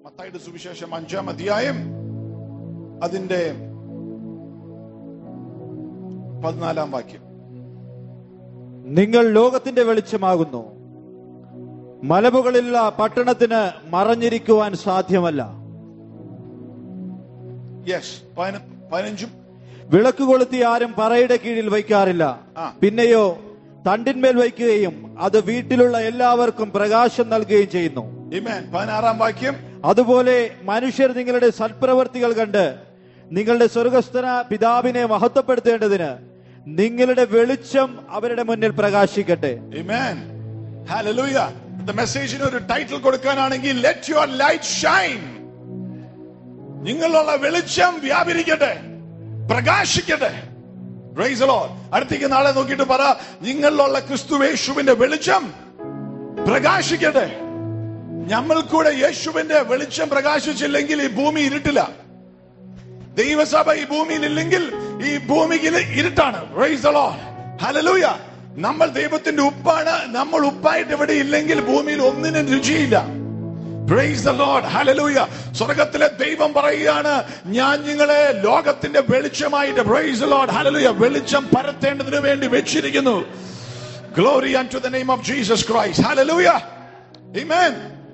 മത്തായിയുടെ സുവിശേഷം അഞ്ചാം അധ്യായം അതിന്റെ പതിനാലാം വാക്യം നിങ്ങൾ ലോകത്തിന്റെ വെളിച്ചമാകുന്നു മലമുകളിലുള്ള പട്ടണത്തിന് മറഞ്ഞിരിക്കുവാൻ സാധ്യമല്ല യെസ് പതിനഞ്ചും വിളക്ക് കൊളുത്തി ആരും പറയുടെ കീഴിൽ വയ്ക്കാറില്ല ആ. പിന്നെയോ തണ്ടിന്മേൽ വയ്ക്കുകയും അത് വീട്ടിലുള്ള എല്ലാവർക്കും പ്രകാശം നൽകുകയും ചെയ്യുന്നു ഇമേൻ പതിനാറാം വാക്യം അതുപോലെ മനുഷ്യർ നിങ്ങളുടെ സൽപ്രവർത്തികൾ കണ്ട് നിങ്ങളുടെ സ്വർഗസ്ഥന പിതാവിനെ മഹത്വപ്പെടുത്തേണ്ടതിന് നിങ്ങളുടെ വെളിച്ചം അവരുടെ മുന്നിൽ പ്രകാശിക്കട്ടെ Amen. Hallelujah. The മെസ്സേജിന് ഒരു ടൈറ്റിൽ കൊടുക്കാനാണെങ്കിൽ ലെറ്റ് യുവർ ലൈറ്റ് ഷൈൻ നിങ്ങളുള്ള വെളിച്ചം വ്യാപരിക്കട്ടെ പ്രകാശിക്കട്ടെ Praise the Lord. അടുത്തേക്ക് നാളെ നോക്കിയിട്ട് പറ നിങ്ങളിലുള്ള ക്രിസ്തുവേശുവിന്റെ വെളിച്ചം പ്രകാശിക്കട്ടെ നമ്മൾ കൂടെ യേശുവിന്റെ വെളിച്ചം പ്രകാശിച്ചില്ലെങ്കിൽ ഈ ഭൂമി ഇരുട്ടില്ല ദൈവസഭ ഈ ഭൂമിയിൽ ഇല്ലെങ്കിൽ ഈ ഭൂമിയിൽ ഇരുട്ടാണ് Praise the Lord. Hallelujah. നമ്മൾ ദൈവത്തിന്റെ ഉപ്പാണ് നമ്മൾ ഉപ്പായിട്ട് ഇവിടെ ഇല്ലെങ്കിൽ ഭൂമിയിൽ ഒന്നിനും രുചിയില്ല Praise the Lord. Hallelujah. സ്വർഗത്തിലെ ദൈവം പറയുകയാണ് ഞാൻ നിങ്ങളെ ലോകത്തിന്റെ വെളിച്ചമായിട്ട് Praise the Lord. Hallelujah. വെളിച്ചം പരത്തേണ്ടതിന് വേണ്ടി വെച്ചിരിക്കുന്നു Glory unto the name of Jesus Christ. Hallelujah. Amen.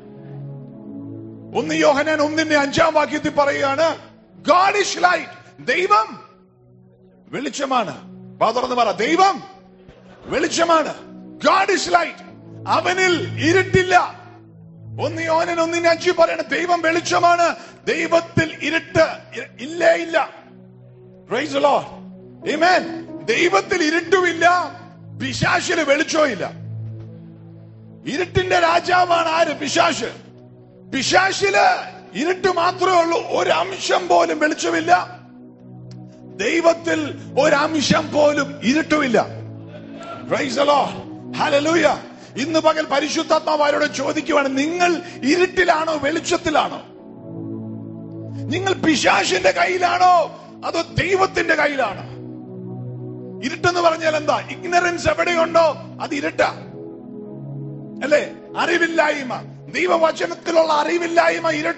ഒന്ന് യോഹനാൻ ഒന്നിന്റെ അഞ്ചാം വാക്യത്തിൽ പറയുകയാണ് ഗാഡ് ഇസ് ലൈറ്റ് ദൈവം വെളിച്ചമാണ് വാ തുറന്ന് പറ ദൈവം വെളിച്ചമാണ് ഗാഡ് ഇസ് ലൈറ്റ് അവനിൽ ഇരുട്ടില്ല ഒന്ന് യോഹനാൻ ഒന്നിന്റെ അഞ്ച് പറയണ ദൈവം വെളിച്ചമാണ് ദൈവത്തിൽ ഇരുട്ട് ഇ- ഇല്ലേ ഇല്ല Praise the Lord. Amen. ദൈവത്തിൽ ഇരുട്ടുമില്ല പിശാശിന് വെളിച്ചവും ഇല്ല ഇരുട്ടിന്റെ രാജാവാണ് ആര് പിശാശ് പിശാശില് ഇരുട്ട് മാത്രമേ ഉള്ളൂ ഒരു അംശം പോലും വെളിച്ചമില്ല ദൈവത്തിൽ ഒരംശം പോലും ഇരുട്ടുമില്ല Praise the Lord. Hallelujah. ഇന്ന് പകൽ പരിശുദ്ധാത്മാവ് അവരോട് ചോദിക്കുവാണ് നിങ്ങൾ ഇരുട്ടിലാണോ വെളിച്ചത്തിലാണോ നിങ്ങൾ പിശാശിന്റെ കയ്യിലാണോ അതോ ദൈവത്തിന്റെ കയ്യിലാണോ ഇരുട്ടെന്ന് പറഞ്ഞാൽ എന്താ ഇഗ്നറൻസ് എവിടെയുണ്ടോ അത് ഇരുട്ടാ അല്ലേ അറിവില്ലായ്മ ദൈവവചനത്തിലുള്ള അറിവില്ലായ്മ ഇരുട്ട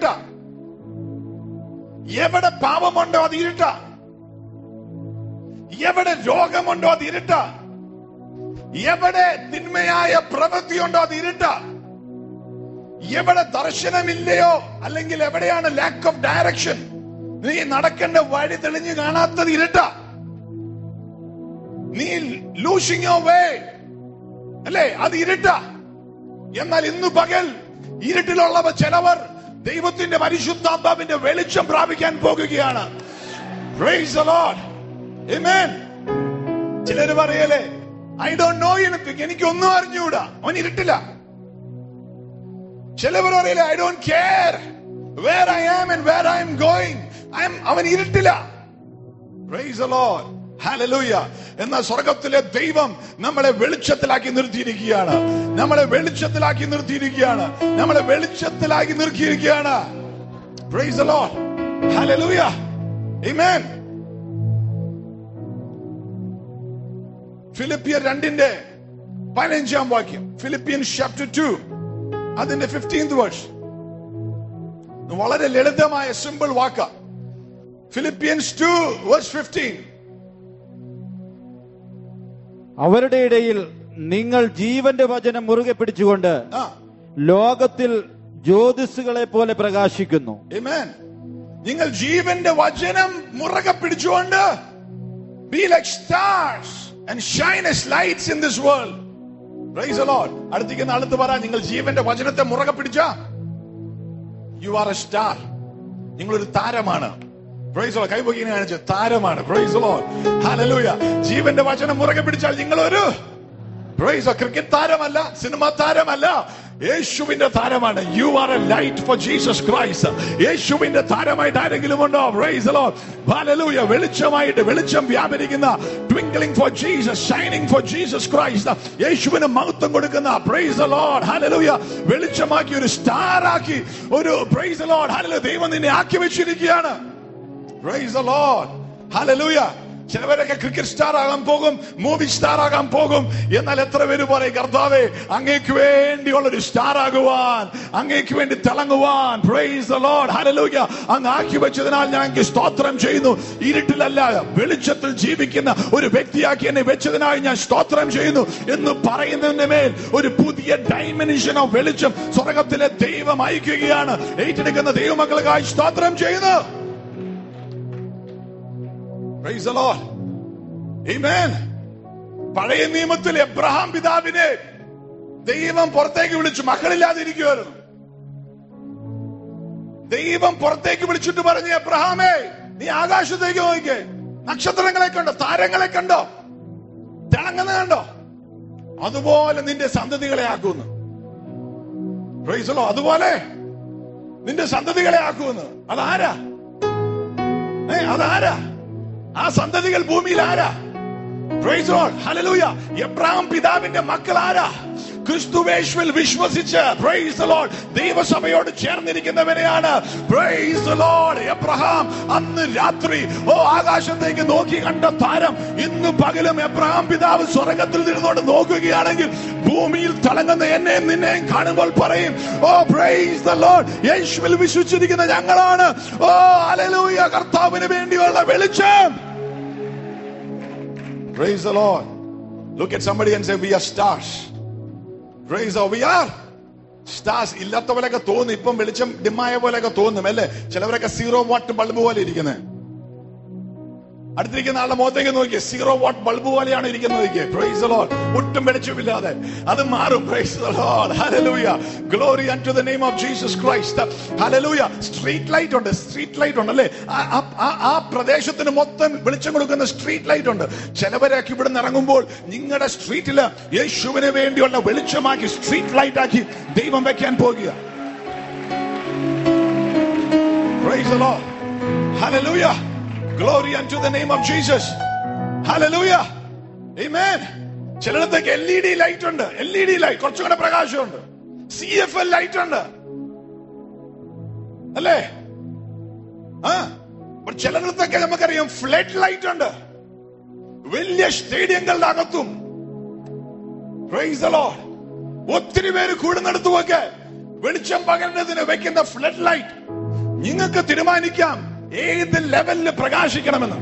എവിടെ പാപമുണ്ടോ അത് ഇരുട്ട എവിടെ രോഗമുണ്ടോ അത് ഇരുട്ട എവിടെ തിന്മയായ പ്രവൃത്തിയുണ്ടോ അത് ഇരുട്ട എവിടെ ദർശനമില്ലയോ അല്ലെങ്കിൽ എവിടെയാണ് ലാക്ക് ഓഫ് ഡയറക്ഷൻ നീ നടക്കേണ്ട വഴി തെളിഞ്ഞു കാണാത്തത് ഇരുട്ട നീ ലൂഷിങ് യോ വേ അല്ലേ അത് ഇരുട്ട എന്നാൽ ഇന്ന് പകൽ ഇരുട്ടിലുള്ളവ ചിലവർ ദൈവത്തിന്റെ പരിശുദ്ധാത്മാവിന്റെ വെളിച്ചം പ്രാപിക്കാൻ പോകുകയാണ് Praise the Lord. Amen. ചിലര് പറയലേ ഐ ഡോണ്ട് നോ എനിത്തിങ് എനിക്ക് ഒന്നും അറിഞ്ഞുകൂടാ അവൻ ഇരുട്ടില്ല ചിലവർ പറയലേ I don't care where I am and where I'm going I'm അവൻ ഇരുട്ടില്ല Praise the Lord. Hallelujah. എന്നാൽ സ്വർഗത്തിലെ ദൈവം നമ്മളെ വെളിച്ചത്തിലാക്കി നിർത്തിയിരിക്കുകയാണ് നമ്മളെ വെളിച്ചത്തിലാക്കി നിർത്തിയിരിക്കുകയാണ് നമ്മളെ വെളിച്ചത്തിലാക്കി നിർത്തിയിരിക്കുകയാണ് Praise the Lord. Hallelujah. Amen. ഫിലിപ്പിയർ രണ്ടിന്റെ പതിനഞ്ചാം വാക്യം ഫിലിപ്പിയൻ ചാപ്റ്റർ ടു അതിന്റെ ഫിഫ്റ്റീൻത് വേഴ്സ് വളരെ ലളിതമായ സിമ്പിൾ വാക്ക ഫിലിപ്പിയൻസ് ടു വേഴ്സ് ഫിഫ്റ്റീൻ അവരുടെ ഇടയിൽ നിങ്ങൾ ജീവന്റെ വചനം മുറുകെ പിടിച്ചുകൊണ്ട് ആ ലോകത്തിൽ ജ്യോതിസുകളെ പോലെ പ്രകാശിക്കുന്നു Amen. നിങ്ങൾ ജീവന്റെ വചനം മുറകെ പിടിച്ചുകൊണ്ട് be like stars and shine as lights in this world praise the Lord. അടുത്തേക്ക് അടുത്ത് പറ നിങ്ങൾ ജീവന്റെ വചനത്തെ മുറകെ പിടിച്ച യു ആർ എ സ്റ്റാർ നിങ്ങളൊരു താരമാണ് പ്രൈസ് the Lord. കൈപൊക്കി ഇങ്ങനെ കാണിച്ചു താരമാണ് പ്രൈസ് the Lord. Hallelujah. ജീവന്റെ വചനം മുറകെ പിടിച്ചാൽ നിങ്ങളൊരു പ്രൈസ് ക്രിക്കറ്റ് താരമല്ല സിനിമ താരമല്ല യേശുവിന്റെ താരമാണ് you are a light for Jesus Christ യേശുവിന്റെ താരമായിട്ട് ആരെങ്കിലും ഉണ്ടോ പ്രൈസ് ഹല്ലേലൂയ വെളിച്ചമായിട്ട് വെളിച്ചം വ്യാപരിക്കുന്ന twinkling for Jesus shining for Jesus Christ യേശുവിന് മഹത്വം കൊടുക്കുന്ന പ്രൈസ് ലോർഡ് ഹല്ലേലൂയ വെളിച്ചമാക്കി ഒരു സ്റ്റാർ ആക്കി ഒരു പ്രൈസ് ലോർഡ് ഹല്ലേലൂയ ദൈവം നിന്നെ ആക്കി വെച്ചിരിക്കുകയാണ് പ്രൈസ് ലോർഡ് ഹല്ലേലൂയ ചിലവരൊക്കെ ക്രിക്കറ്റ് സ്റ്റാർ ആകാൻ പോകും മൂവി സ്റ്റാർ ആകാൻ പോകും എന്നാൽ എത്ര പേര് പറയും കർത്താവേ അങ്ങേക്ക് വേണ്ടിയുള്ള ഒരു സ്റ്റാർ ആകുവാൻ അങ്ങേക്ക് വേണ്ടി തിളങ്ങുവാൻ പ്രൈസ് ദ ലോർഡ് ഹല്ലേലൂയ അങ്ങ് ആക്കി വെച്ചതിനാൽ ഞാൻ അങ്ങ് സ്തോത്രം ചെയ്യുന്നു ഇരുട്ടിലല്ല വെളിച്ചത്തിൽ ജീവിക്കുന്ന ഒരു വ്യക്തിയാക്കി എന്നെ വെച്ചതിനായി ഞാൻ സ്തോത്രം ചെയ്യുന്നു എന്ന് പറയുന്നതിന്റെ മേൽ ഒരു പുതിയ ഡൈമെൻഷൻ ഓഫ് വെളിച്ചം സ്വർഗത്തിലെ ദൈവം അയക്കുകയാണ് ഏറ്റെടുക്കുന്ന ദൈവമക്കൾക്കായി സ്തോത്രം ചെയ്യുന്നു Praise the Lord. Amen. പഴയ നിയമത്തിൽ എബ്രഹാം പിതാവിനെ ദൈവം പുറത്തേക്ക് വിളിച്ചു മക്കളില്ലാതിരിക്കുമായിരുന്നു ദൈവം പുറത്തേക്ക് വിളിച്ചിട്ട് പറഞ്ഞു എബ്രഹാമേ നീ ആകാശത്തേക്ക് നോക്കിക്കേ നക്ഷത്രങ്ങളെ കണ്ടോ താരങ്ങളെ കണ്ടോ തിളങ്ങുന്ന കണ്ടോ അതുപോലെ നിന്റെ സന്തതികളെ ആക്കുന്നു Praise the Lord. അതുപോലെ നിന്റെ സന്തതികളെ ആക്കുമെന്ന് അതാരാ ഏ അതാരാ ആ സന്തതികൾ ഭൂമിയിൽ ആരാ Praise the Lord. Hallelujah. Abraham പിതാവിന്റെ മക്കൾ ആരാ ക്രിസ്തുവേശ്വൽ വിശ്വസിച്ച് പ്രൈസ് ലോഡ് ദൈവസഭയോട് ചേർന്നിരിക്കുന്നവനെയാണ് പ്രൈസ് ലോഡ് എബ്രഹാം അന്ന് രാത്രി ഓ ആകാശത്തേക്ക് നോക്കി കണ്ട താരം ഇന്ന് പകലും എബ്രഹാം പിതാവ് സ്വർഗത്തിൽ നിന്നുകൊണ്ട് നോക്കുകയാണെങ്കിൽ ഭൂമിയിൽ തിളങ്ങുന്ന എന്നെയും നിന്നെയും കാണുമ്പോൾ പറയും ഓ പ്രൈസ് ദ ലോഡ് യേശുവിൽ വിശ്വസിച്ചിരിക്കുന്ന ഞങ്ങളാണ് ഓ അലലൂയ കർത്താവിന് വേണ്ടിയുള്ള വെളിച്ചം Praise the Lord. Look at somebody and say, We are stars. Praise the Lord. We are stars. ഇല്ലാത്ത പോലെയൊക്കെ തോന്നും ഇപ്പം വെളിച്ചം ഡിമായ പോലെയൊക്കെ തോന്നും അല്ലേ ചിലവരൊക്കെ സീറോ വാട്ട് ബൾബ് പോലെ ഇരിക്കുന്നത് അടുത്തിരിക്കുന്ന ആളുടെ മുഖത്തേക്ക് നോക്കിയേ സീറോ വാട്ട് ബൾബ് പോലെയാണ് ഇരിക്കുന്നത് നോക്കിയേ പ്രൈസ് the Lord. ഒട്ടും വെളിച്ചമില്ലാതെ അത് മാറും praise the Lord. Hallelujah. Glory unto the name of Jesus Christ. Hallelujah. Street light ഉണ്ട് സ്ട്രീറ്റ് ലൈറ്റ് ഉണ്ട് അല്ലേ ആ- ആ- ആ- ആ പ്രദേശത്തിന് മൊത്തം വെളിച്ചം കൊടുക്കുന്ന സ്ട്രീറ്റ് ലൈറ്റ് ഉണ്ട് ചിലവരൊക്കെ ഇവിടെ നിന്ന് ഇറങ്ങുമ്പോൾ നിങ്ങളുടെ സ്ട്രീറ്റില് യേശുവിന് വേണ്ടിയുള്ള വെളിച്ചമാക്കി സ്ട്രീറ്റ് ലൈറ്റ് ആക്കി ദൈവം വെക്കാൻ പോകുക Praise the Lord. Hallelujah. Glory unto the name of Jesus. Hallelujah. Amen. ചിലയിടത്തേക്ക് എൽ ഇ ഡി ലൈറ്റ് ഉണ്ട് എൽ ഇ ഡി ലൈറ്റ് കുറച്ചുകൂടെ പ്രകാശമുണ്ട് സി എഫ് എൽ ലൈറ്റ് ഉണ്ട് അല്ലേ ആ അപ്പോൾ ചിലയിടത്തൊക്കെ നമുക്കറിയാം ഫ്ലഡ് ലൈറ്റ് ഉണ്ട് വലിയ സ്റ്റേഡിയങ്ങളുടെ അകത്തും Praise the Lord. ഒത്തിരി പേര് കൂടുന്നിടത്തുമൊക്കെ വെളിച്ചം പകരുന്നതിന് വെക്കുന്ന ഫ്ലഡ് ലൈറ്റ് നിങ്ങൾക്ക് തീരുമാനിക്കാം ഏത് ലെവലിൽ പ്രകാശിക്കണമെന്ന്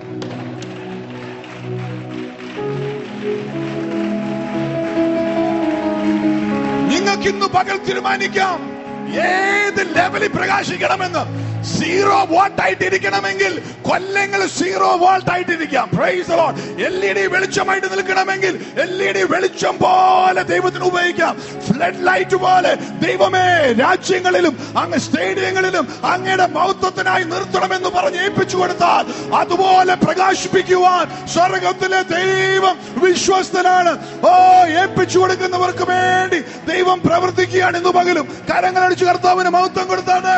നിങ്ങൾക്ക് ഇന്ന് പകൽ തീരുമാനിക്കാം ഏത് ലെവലിൽ പ്രകാശിക്കണമെന്ന് സീറോ വോൾട്ട് ആയിട്ടിരിക്കണമെങ്കിൽ കൊല്ലങ്ങൾ സീറോ വോൾട്ട് ആയിട്ടിരിക്കാം പ്രൈസ് എൽ ഇ ഡി വെളിച്ചമായിട്ട് നിൽക്കണമെങ്കിൽ എൽ ഇ ഡി വെളിച്ചം പോലെ ദൈവത്തിന് ഉപയോഗിക്കാം ഫ്ലഡ് ലൈറ്റ് പോലെ ദൈവമേ രാജ്യങ്ങളിലും അങ്ങ് സ്റ്റേഡിയങ്ങളിലും അങ്ങയുടെ മഹത്വത്തിനായി നിർത്തണമെന്ന് പറഞ്ഞ് ഏൽപ്പിച്ചു കൊടുത്താൽ അതുപോലെ പ്രകാശിപ്പിക്കുവാൻ സ്വർഗത്തിലെ ദൈവം വിശ്വസ്തനാണ് ഓ ഏൽപ്പിച്ചു കൊടുക്കുന്നവർക്ക് വേണ്ടി ദൈവം പ്രവർത്തിക്കുകയാണ് ഇന്ന് പകലും കരങ്ങളടിച്ച് കർത്താവിന് മഹത്വം കൊടുത്താണ്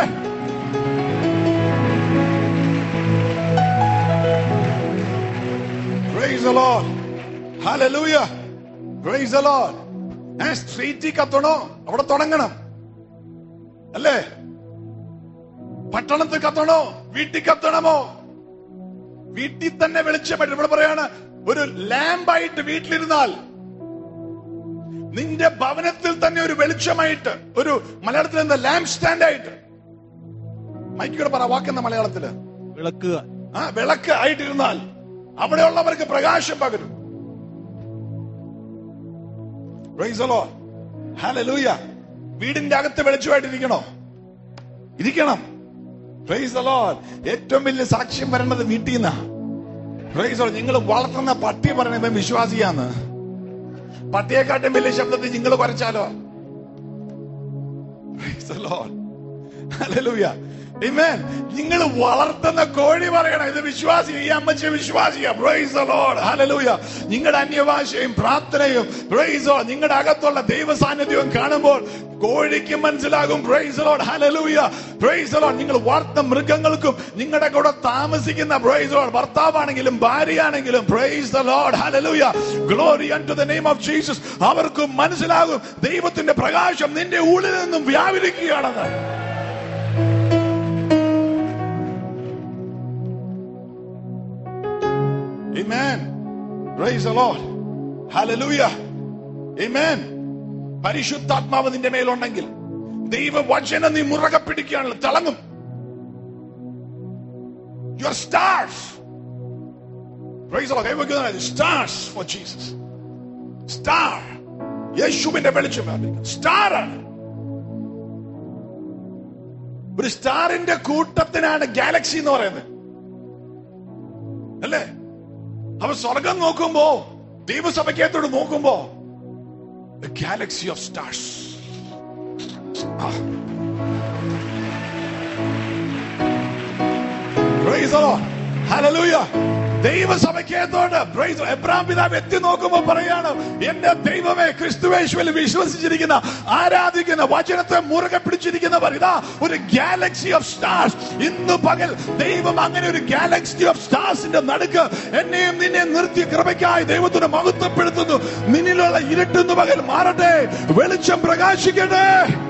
Praise the Lord. Hallelujah. Praise the Lord. ഏ സ്ട്രീറ്റിൽ കത്തണോ അവിടെ തുടങ്ങണം അല്ലേ പട്ടണത്തിൽ കത്തണോ വീട്ടിൽ കത്തണമോ വീട്ടിൽ തന്നെ വെളിച്ചമായിട്ട് ഇവിടെ പറയാണ് ഒരു ലാമ്പായിട്ട് വീട്ടിലിരുന്നാൽ നിന്റെ ഭവനത്തിൽ തന്നെ ഒരു വെളിച്ചമായിട്ട് ഒരു മലയാളത്തിൽ എന്താ ലാമ്പ് സ്റ്റാൻഡ് ആയിട്ട് മൈക്കിയുടെ പറ വാക്കെന്ന മലയാളത്തില് വിളക്കുക ആ വിളക്ക് ആയിട്ടിരുന്നാൽ അവിടെയുള്ളവർക്ക് പ്രകാശം പകരും Praise the Lord. Hallelujah. വീടിന്റെ അകത്ത് വെളിച്ചമായിട്ടിരിക്കണോ ഇരിക്കണം പ്രൈസ് the Lord. ഏറ്റവും വലിയ സാക്ഷ്യം വരേണ്ടത് വീട്ടിൽ നിന്നാ പ്രൈസ് നിങ്ങൾ വളർത്തുന്ന പട്ടി പറയണ ഇവൻ വിശ്വാസിയാന്ന് പട്ടിയെക്കാട്ടും വലിയ ശബ്ദത്തിൽ നിങ്ങൾ കുറച്ചാലോ Praise the Lord. Hallelujah. Amen. നിങ്ങൾ വളർത്തുന്ന കോഴി പറയണം ഇത് വിശ്വാസി ഈ അമ്മച്ചി വിശ്വാസിയാ പ്രൈസ് the Lord. Hallelujah. നിങ്ങളുടെ അന്യഭാഷയും പ്രാർത്ഥനയും പ്രൈസ് നിങ്ങളുടെ അകത്തുള്ള ദൈവ സാന്നിധ്യവും കാണുമ്പോൾ കോഴിക്ക് മനസ്സിലാകും praise Lord hallelujah praise Lord നിങ്ങൾ വളർത്ത മൃഗങ്ങൾക്കും നിങ്ങളുടെ കൂടെ താമസിക്കുന്ന പ്രൈസ് ലോഡ് ഭർത്താവാണെങ്കിലും ഭാര്യയാണെങ്കിലും praise the Lord hallelujah glory unto the name of Jesus അവർക്കും മനസ്സിലാകും ദൈവത്തിന്റെ പ്രകാശം നിന്റെ ഉള്ളിൽ നിന്നും വ്യാപരിക്കുകയാണെന്ന് Praise the Lord. Hallelujah. Amen. പരിശുദ്ധാത്മാവ് നിന്റെ മേലുണ്ടെങ്കിൽ ദൈവവചനം നീ മുറകെ പിടിക്കുകയാണല്ലോ തിളങ്ങും your stars Praise the Lord. കൈവയ്ക്കുന്ന സ്റ്റാർസ് ഫോർ ജീസസ് സ്റ്റാർ യേശുവിന്റെ വെളിച്ചം സ്റ്റാർ ആണ് ഒരു സ്റ്റാറിന്റെ കൂട്ടത്തിനാണ് ഗാലക്സി എന്ന് പറയുന്നത് അല്ലേ അവ സ്വർഗം നോക്കുമ്പോ ദൈവസഭയ്ക്കകത്തോട് നോക്കുമ്പോ ഗാലക്സി ഓഫ് സ്റ്റാർസ് ഹലലൂയ ദൈവസഭയ്ക്കകത്തോട് praise the Lord. എബ്രാം പിതാവ് എത്തി നോക്കുമ്പോ പറയാണ് എന്റെ ദൈവമേ ക്രിസ്തുവേശ്വരിൽ വിശ്വസിച്ചിരിക്കുന്ന ആരാധിക്കുന്ന വചനത്തെ മുറുകെ പിടിച്ചിരിക്കുന്നവർ ഇതാ ഒരു ഗാലക്സി ഓഫ് സ്റ്റാർസ് ഇന്ന് പകൽ ദൈവം അങ്ങനെ ഒരു ഗാലക്സി ഓഫ് സ്റ്റാർസിന്റെ നടുക്ക് എന്നെയും നിന്നെ നിർത്തി കൃപയ്ക്കായി ദൈവത്തിന് മഹത്വപ്പെടുത്തുന്നു നിന്നിലുള്ള ഇരുട്ടുന്ന പകൽ മാറട്ടെ വെളിച്ചം പ്രകാശിക്കട്ടെ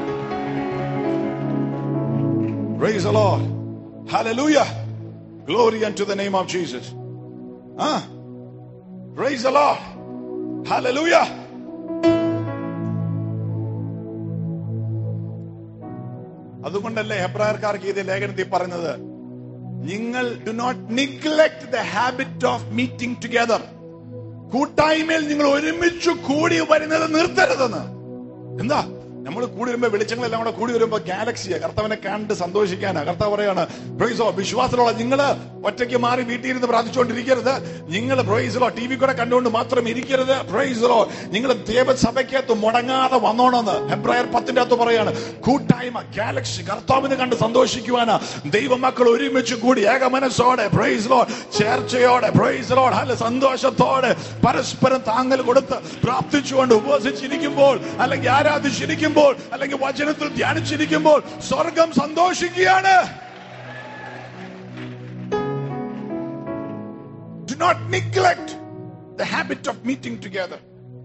Praise the Lord. Hallelujah. Glory unto the name of Jesus. Huh? Praise the Lord. Hallelujah. അതുകൊണ്ടല്ലേ ഹെബ്രായർക്കാർക്ക് ഇത് ലേഖനത്തിൽ പറയുന്നത് നിങ്ങൾ do not neglect the habit of meeting together കൂട്ടായ്മയിൽ നിങ്ങൾ ഒരുമിച്ച് കൂടി വരുന്നത് നിർത്തരുതെന്ന് എന്താ നമ്മൾ കൂടി വരുമ്പോ വെളിച്ചങ്ങളെല്ലാം കൂടെ കൂടി വരുമ്പോ ഗാലക്സിയാ കർത്താവിനെ കണ്ട് സന്തോഷിക്കാനാ കർത്താവ് പറയാണ് പ്രൊയ്സോ വിശ്വാസമുള്ള നിങ്ങൾ ഒറ്റയ്ക്ക് മാറി വീട്ടിൽ ഇരുന്ന് പ്രാർത്ഥിച്ചുകൊണ്ടിരിക്കരുത് നിങ്ങൾ പ്രൊയ്സലോ ടി വി കൂടെ കണ്ടുകൊണ്ട് മാത്രം ഇരിക്കരുത് പ്രൊയ്സലോ നിങ്ങൾ ദേവസഭയ്ക്കകത്ത് മുടങ്ങാതെ വന്നോണമെന്ന് ഹെബ്രായർ പത്തിന്റെ അകത്ത് പറയാണ് കൂട്ടായ്മ ഗാലക്സി കർത്താവിനെ കണ്ട് സന്തോഷിക്കുവാനാ ദൈവമക്കൾ ഒരുമിച്ച് കൂടി ഏകമനസ്സോടെ പ്രൊയ്സലോ ചേർച്ചയോടെ പ്രൊയ്സലോ അല്ല സന്തോഷത്തോടെ പരസ്പരം താങ്ങൽ കൊടുത്ത് പ്രാർത്ഥിച്ചുകൊണ്ട് ഉപവസിച്ചിരിക്കുമ്പോൾ അല്ലെങ്കിൽ ആരാധിച്ചിരിക്കുമ്പോൾ അല്ലെങ്കിൽ വചനത്തിൽ ധ്യാനിച്ചിരിക്കുമ്പോൾ സ്വർഗം സന്തോഷിക്കുകയാണ് Do not neglect the habit of meeting together.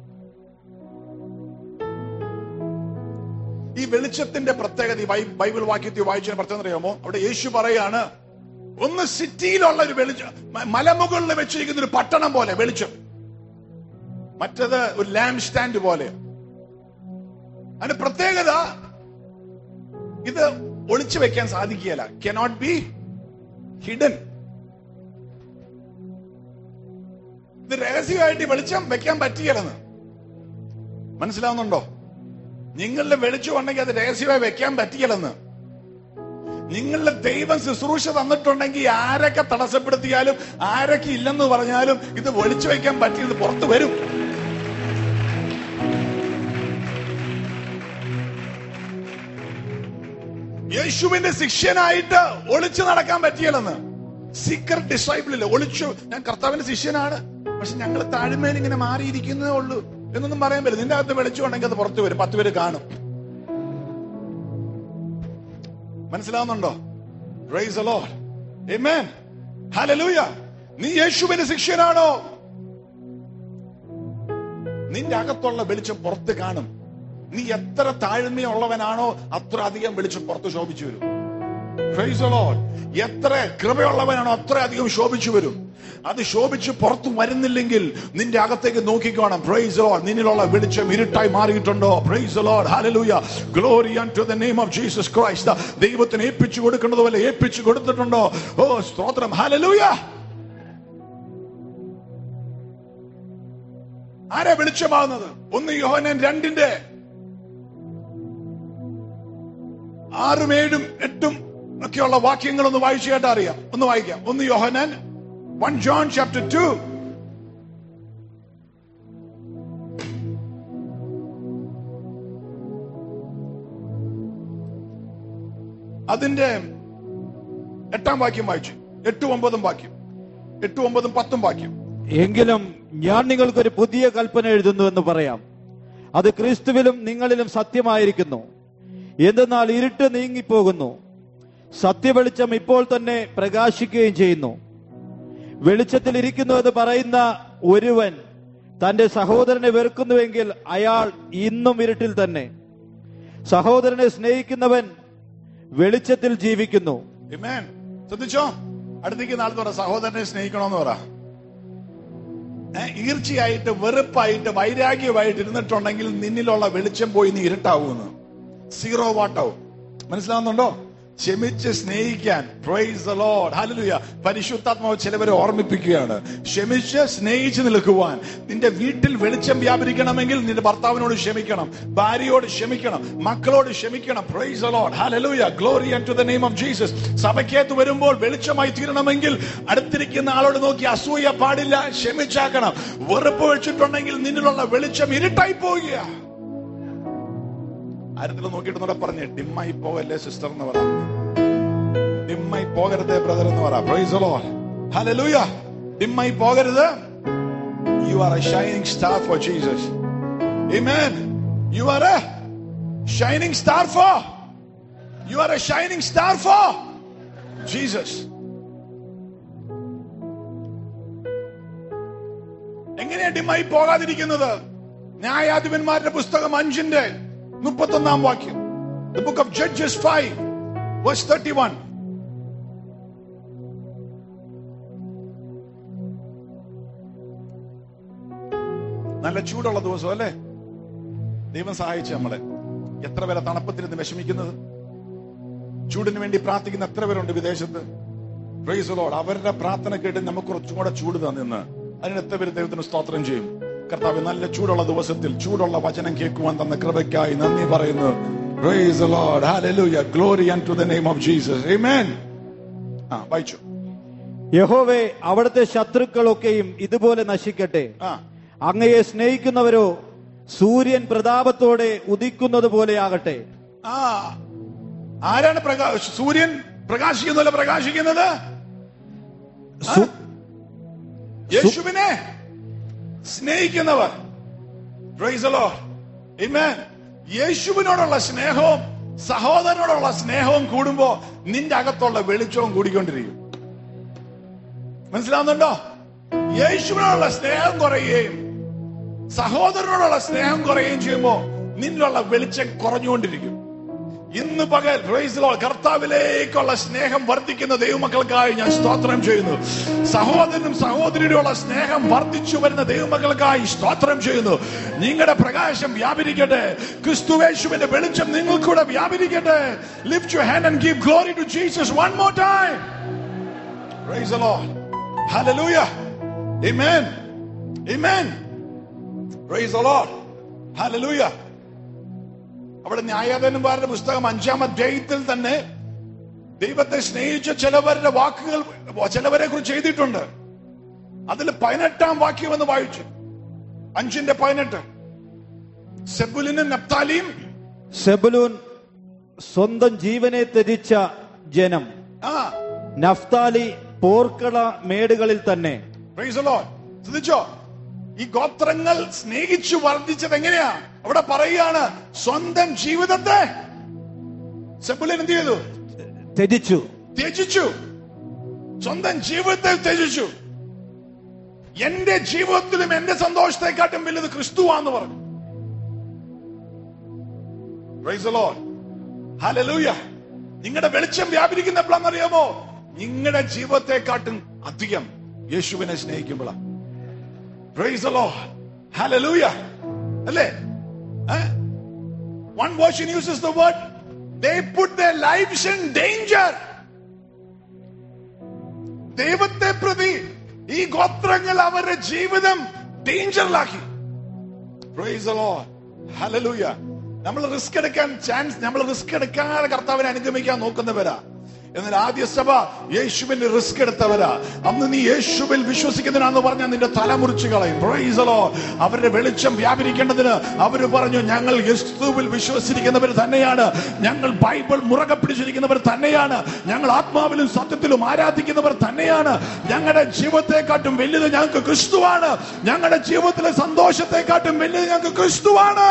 ഈ വെളിച്ചത്തിന്റെ പ്രത്യേകത ഈ ബൈ- ബൈബിൾ വാക്യത്തിൽ വായിച്ചതിന് പ്രത്യേകത അറിയാമോ അവിടെ യേശു പറയാണ് ഒന്ന് സിറ്റിയിലുള്ള ഒരു വെളിച്ചം മ- മലമുകളിൽ വെച്ചിരിക്കുന്ന ഒരു പട്ടണം പോലെ വെളിച്ചം മറ്റത് ഒരു ലാമ്പ് സ്റ്റാൻഡ് പോലെ അതിന്റെ പ്രത്യേകത ഇത് ഒളിച്ചു വെക്കാൻ സാധിക്കുകയില്ല കനോട്ട് ബി ഹിഡൻ ഇത് രഹസ്യമായിട്ട് ഈ വെളിച്ചം വെക്കാൻ പറ്റുകയില്ലെന്ന് മനസ്സിലാവുന്നുണ്ടോ നിങ്ങളുടെ വെളിച്ചം ഉണ്ടെങ്കിൽ അത് രഹസ്യമായി വെക്കാൻ പറ്റുകയില്ലെന്ന് നിങ്ങളുടെ ദൈവം ശുശ്രൂഷ തന്നിട്ടുണ്ടെങ്കിൽ ആരൊക്കെ തടസ്സപ്പെടുത്തിയാലും ആരൊക്കെ ഇല്ലെന്ന് പറഞ്ഞാലും ഇത് വെളിച്ചു വെക്കാൻ പറ്റിയത് പുറത്തു വരും യേശുവിന്റെ ശിഷ്യനായിട്ട് ഒളിച്ചു നടക്കാൻ പറ്റിയല്ലെന്ന് സീക്രട്ട് ഡിസൈബിളില്ല ഒളിച്ചു ഞാൻ കർത്താവിന്റെ ശിഷ്യനാണ് പക്ഷെ ഞങ്ങൾ താഴ്മയിൽ ഇങ്ങനെ മാറിയിരിക്കുന്നതേ ഉള്ളൂ എന്നൊന്നും പറയാൻ പറ്റില്ല നിന്റെ അകത്ത് വെളിച്ചുണ്ടെങ്കിൽ അത് പുറത്തു വരും പത്ത് പേര് കാണും മനസ്സിലാവുന്നുണ്ടോ Praise the Lord. Amen. Hallelujah. നീ യേശുവിന്റെ ശിഷ്യനാണോ നിന്റെ അകത്തുള്ള വെളിച്ചം പുറത്ത് കാണും നീ എത്ര താഴ്മയുള്ളവനാണോ അത്ര അധികം വെളിച്ചം പുറത്ത് ശോഭിച്ചു വരും Praise the Lord. എത്ര കൃപയുള്ളവനാണോ അത്ര അധികം ശോഭിച്ചു വരും അത് ശോഭിച്ച് പുറത്തു വരുന്നില്ലെങ്കിൽ നിന്റെ അകത്തേക്ക് നോക്കിക്കോണം പ്രൈസ് ലോഡ് നിന്നിലുള്ള വെളിച്ചം ഇരുട്ടായി മാറിയിട്ടുണ്ടോ praise Lord hallelujah glory to the name of Jesus Christ ദൈവത്തിന് ഏൽപ്പിച്ചു കൊടുക്കുന്നത് പോലെ ഏൽപ്പിച്ചു കൊടുത്തിട്ടുണ്ടോ ഓ സ്തോത്രം ഹല്ലേലൂയ ആരാ വെളിച്ചമാകുന്നത് ഒന്ന് യോഹനൻ രണ്ടിന്റെ ആറും ഏഴും എട്ടും ഒക്കെയുള്ള വാക്യങ്ങൾ ഒന്ന് വായിച്ചു കേട്ടാ അറിയാം ഒന്ന് വായിക്കാം ഒന്ന് യോഹനൻ വൺ ജോൺ ചാപ്റ്റർ ടു അതിന്റെ എട്ടാം വാക്യം വായിച്ചു എട്ടും ഒമ്പതും വാക്യം എട്ടും ഒമ്പതും പത്തും വാക്യം എങ്കിലും ഞാൻ നിങ്ങൾക്കൊരു പുതിയ കൽപ്പന എഴുതുന്നു എന്ന് പറയാം അത് ക്രിസ്തുവിലും നിങ്ങളിലും സത്യമായിരിക്കുന്നു എന്തെന്നാൽ ഇരുട്ട് നീങ്ങിപ്പോകുന്നു സത്യവെളിച്ചം ഇപ്പോൾ തന്നെ പ്രകാശിക്കുകയും ചെയ്യുന്നു വെളിച്ചത്തിൽ ഇരിക്കുന്നു എന്ന് പറയുന്ന ഒരുവൻ തന്റെ സഹോദരനെ വെറുക്കുന്നുവെങ്കിൽ അയാൾ ഇന്നും ഇരുട്ടിൽ തന്നെ സഹോദരനെ സ്നേഹിക്കുന്നവൻ വെളിച്ചത്തിൽ ജീവിക്കുന്നു Amen. ശ്രദ്ധിച്ചോ അടുത്തേക്ക് നാളെ പറ സഹോദരനെ സ്നേഹിക്കണമെന്ന് പറ ഏ, ഈർച്ചയായിട്ട് വെറുപ്പായിട്ട് വൈരാഗ്യമായിട്ട് ഇരുന്നിട്ടുണ്ടെങ്കിൽ നിന്നിലുള്ള വെളിച്ചം പോയി നീ ഇരുട്ടാവുമെന്ന് സീറോ വാട്ടാവും മനസ്സിലാവുന്നുണ്ടോ ക്ഷമിച്ച് സ്നേഹിക്കാൻ പ്രൈസ് ദ ലോർഡ് ഹല്ലേലൂയ പരിശുദ്ധാത്മാവ് ചിലവരെ ഓർമ്മിപ്പിക്കുകയാണ് ക്ഷമിച്ച് സ്നേഹിച്ച് നിൽക്കുവാൻ നിന്റെ വീട്ടിൽ വെളിച്ചം വ്യാപരിക്കണമെങ്കിൽ നിന്റെ ഭർത്താവിനോട് ക്ഷമിക്കണം ഭാര്യയോട് ക്ഷമിക്കണം മക്കളോട് ക്ഷമിക്കണം praise the Lord hallelujah glory to the name of Jesus സഭയ്ക്കകത്ത് വരുമ്പോൾ വെളിച്ചമായി തീരണമെങ്കിൽ അടുത്തിരിക്കുന്ന ആളോട് നോക്കി അസൂയ പാടില്ല ക്ഷമിച്ചാക്കണം വെറുപ്പ് വെച്ചിട്ടുണ്ടെങ്കിൽ നിന്നിലുള്ള വെളിച്ചം ഇരുട്ടായി പോവുക ആരത്തിൽ നോക്കിയിട്ട് പറഞ്ഞേ ഡിമ്മായി പോകല്ലേ സിസ്റ്റർ എന്ന് പറ ഡിമ്മായി പോകരുത് ബ്രദർ എന്ന് പറ പ്രൈസ് ഹല്ലേലൂയ ഡിമ്മായി പോകരുത് you are a shining star for Jesus Amen. You are a shining star for. You are a shining star for Jesus. എങ്ങനെയാ ഡിമ്മായി പോകാതിരിക്കുന്നത് ന്യായാധിപന്മാരുടെ പുസ്തകം അഞ്ചിന്റെ മുപ്പത്തൊന്നാം വാക്യം the book of Judges five verse thirty one നല്ല ചൂടുള്ള ദിവസം അല്ലേ ദൈവം സഹായിച്ചു നമ്മളെ എത്ര പേരെ തണുപ്പത്തിരുന്ന് വിഷമിക്കുന്നത് ചൂടിന് വേണ്ടി പ്രാർത്ഥിക്കുന്ന എത്ര പേരുണ്ട് വിദേശത്ത് പ്രൈസ് ലോഡ് അവരുടെ പ്രാർത്ഥന കേട്ട് നമുക്ക് കുറച്ചും കൂടെ ചൂട് തന്നിന്ന് അതിന് എത്ര പേര് ദൈവത്തിന് സ്തോത്രം ചെയ്യും കർത്താവ് നല്ല ചൂടുള്ള ദിവസത്തിൽ ചൂടുള്ള വചനം കേൾക്കുവാൻ തന്ന കൃപയ്ക്കായി നന്ദി പറയുന്നു Praise the Lord. Hallelujah. Glory unto the name of Jesus. Amen. ആ വായിച്ചു യഹോവേ അവിടുത്തെ ശത്രുക്കളൊക്കെയും ഇതുപോലെ നശിക്കട്ടെ ആ അങ്ങയെ സ്നേഹിക്കുന്നവരോ സൂര്യൻ പ്രതാപത്തോടെ ഉദിക്കുന്നത് പോലെയാകട്ടെ ആ ആരാണ് പ്രകാശ സൂര്യൻ പ്രകാശിക്കുന്നല്ല പ്രകാശിക്കുന്നത് സു- യേശുവിനെ സ്നേഹിക്കുന്നവർ Praise the Lord. Amen. യേശുവിനോടുള്ള സ്നേഹവും സഹോദരനോടുള്ള സ്നേഹവും കൂടുമ്പോ നിന്റെ അകത്തുള്ള വെളിച്ചവും കൂടിക്കൊണ്ടിരിക്കും മനസ്സിലാവുന്നുണ്ടോ യേശുവിനോടുള്ള സ്നേഹം കുറയുകയും സഹോദരനോടുള്ള സ്നേഹം കുറയുകയും ചെയ്യുമ്പോ നിന്നിലുള്ള വെളിച്ചം കുറഞ്ഞുകൊണ്ടിരിക്കും ഇന്ന് പകൽ praise the Lord, കർത്താവിലേക്കുള്ള സ്നേഹം വർദ്ധിക്കുന്ന ദൈവമക്കൾക്കായി ഞാൻ സ്തോത്രം ചെയ്യുന്നു സഹോദരനും സഹോദരിയോടുള്ള സ്നേഹം വർദ്ധിച്ചു വരുന്ന ദൈവമക്കൾക്കായി സ്തോത്രം ചെയ്യുന്നു നിങ്ങളുടെ പ്രകാശം വ്യാപരിക്കട്ടെ ക്രിസ്തുവേശുവിന്റെ വെളിച്ചം നിങ്ങൾക്കൂടെ വ്യാപരിക്കട്ടെ lift you hand and give glory to Jesus one more time praise the Lord hallelujah amen amen praise the Lord hallelujah അവിടെ ന്യായാധനന്മാരുടെ പുസ്തകം അഞ്ചാം അധ്യായത്തിൽ തന്നെ ദൈവത്തെ സ്നേഹിച്ച ചിലവരുടെ വാക്കുകൾ ചിലവരെ കുറിച്ച് എഴുതിയിട്ടുണ്ട് അതിൽ പതിനെട്ടാം വാക്യം എന്ന് വായിച്ചു അഞ്ചിന്റെ പതിനെട്ട് സെബുലിനും നപ്താലിയും സെബുലൂൻ സ്വന്തം ജീവനെ ത്യജിച്ച ജനം ആ നഫ്താലി പോർക്കള മേടുകളിൽ തന്നെ Praise the Lord. ശ്രദ്ധിച്ചോ ഈ ഗോത്രങ്ങൾ സ്നേഹിച്ചു വർദ്ധിച്ചത് എങ്ങനെയാ അവിടെ പറയുകയാണ് സ്വന്തം ജീവിതത്തെ സെബുലിൻ എന്ത് ചെയ്തു ത്യജിച്ചു ത്യജിച്ചു സ്വന്തം ജീവിതത്തെ ത്യജിച്ചു എന്റെ ജീവിതത്തിലും എന്റെ സന്തോഷത്തെക്കാട്ടും വലുത് ക്രിസ്തുവാന്ന് പറഞ്ഞു Praise the Lord. Hallelujah. നിങ്ങളുടെ വെളിച്ചം വ്യാപരിക്കുന്ന എപ്പോഴാണെന്നറിയാമോ നിങ്ങളുടെ ജീവിതത്തെക്കാട്ടും അധികം യേശുവിനെ സ്നേഹിക്കുമ്പോഴാണ് Praise the Lord. Hallelujah. അല്ലേ one version uses the word they put their lives in danger ദൈവത്തെ പ്രതി ഈ ഗോത്രങ്ങൾ അവരുടെ ജീവിതം ഡേഞ്ചറിലാക്കി Praise the Lord. Hallelujah. നമ്മൾ റിസ്ക് എടുക്കാൻ ചാൻസ് നമ്മൾ റിസ്ക് എടുക്കാതെ കർത്താവിനെ അനുഗമിക്കാൻ നോക്കുന്നവരാ എന്നാൽ ആദ്യ സഭ യേശുവിൽ റിസ്ക് എടുത്തവരാ അന്ന് നീ യേശുവിൽ വിശ്വസിക്കുന്നതിനാന്ന് പറഞ്ഞാൽ നിന്റെ തല മുറിച്ചു കളയും Praise the Lord. അവരുടെ വെളിച്ചം വ്യാപരിക്കേണ്ടതിന് അവര് പറഞ്ഞു ഞങ്ങൾ യേശുവിൽ വിശ്വസിച്ചിരിക്കുന്നവർ തന്നെയാണ് ഞങ്ങൾ ബൈബിൾ മുറകെ പിടിച്ചിരിക്കുന്നവർ തന്നെയാണ് ഞങ്ങൾ ആത്മാവിലും സത്യത്തിലും ആരാധിക്കുന്നവർ തന്നെയാണ് ഞങ്ങളുടെ ജീവിതത്തെക്കാട്ടും വലുത് ഞങ്ങൾക്ക് ക്രിസ്തുവാണ് ഞങ്ങളുടെ ജീവിതത്തിലെ സന്തോഷത്തെക്കാട്ടും വലുത് ഞങ്ങൾക്ക് ക്രിസ്തുവാണ്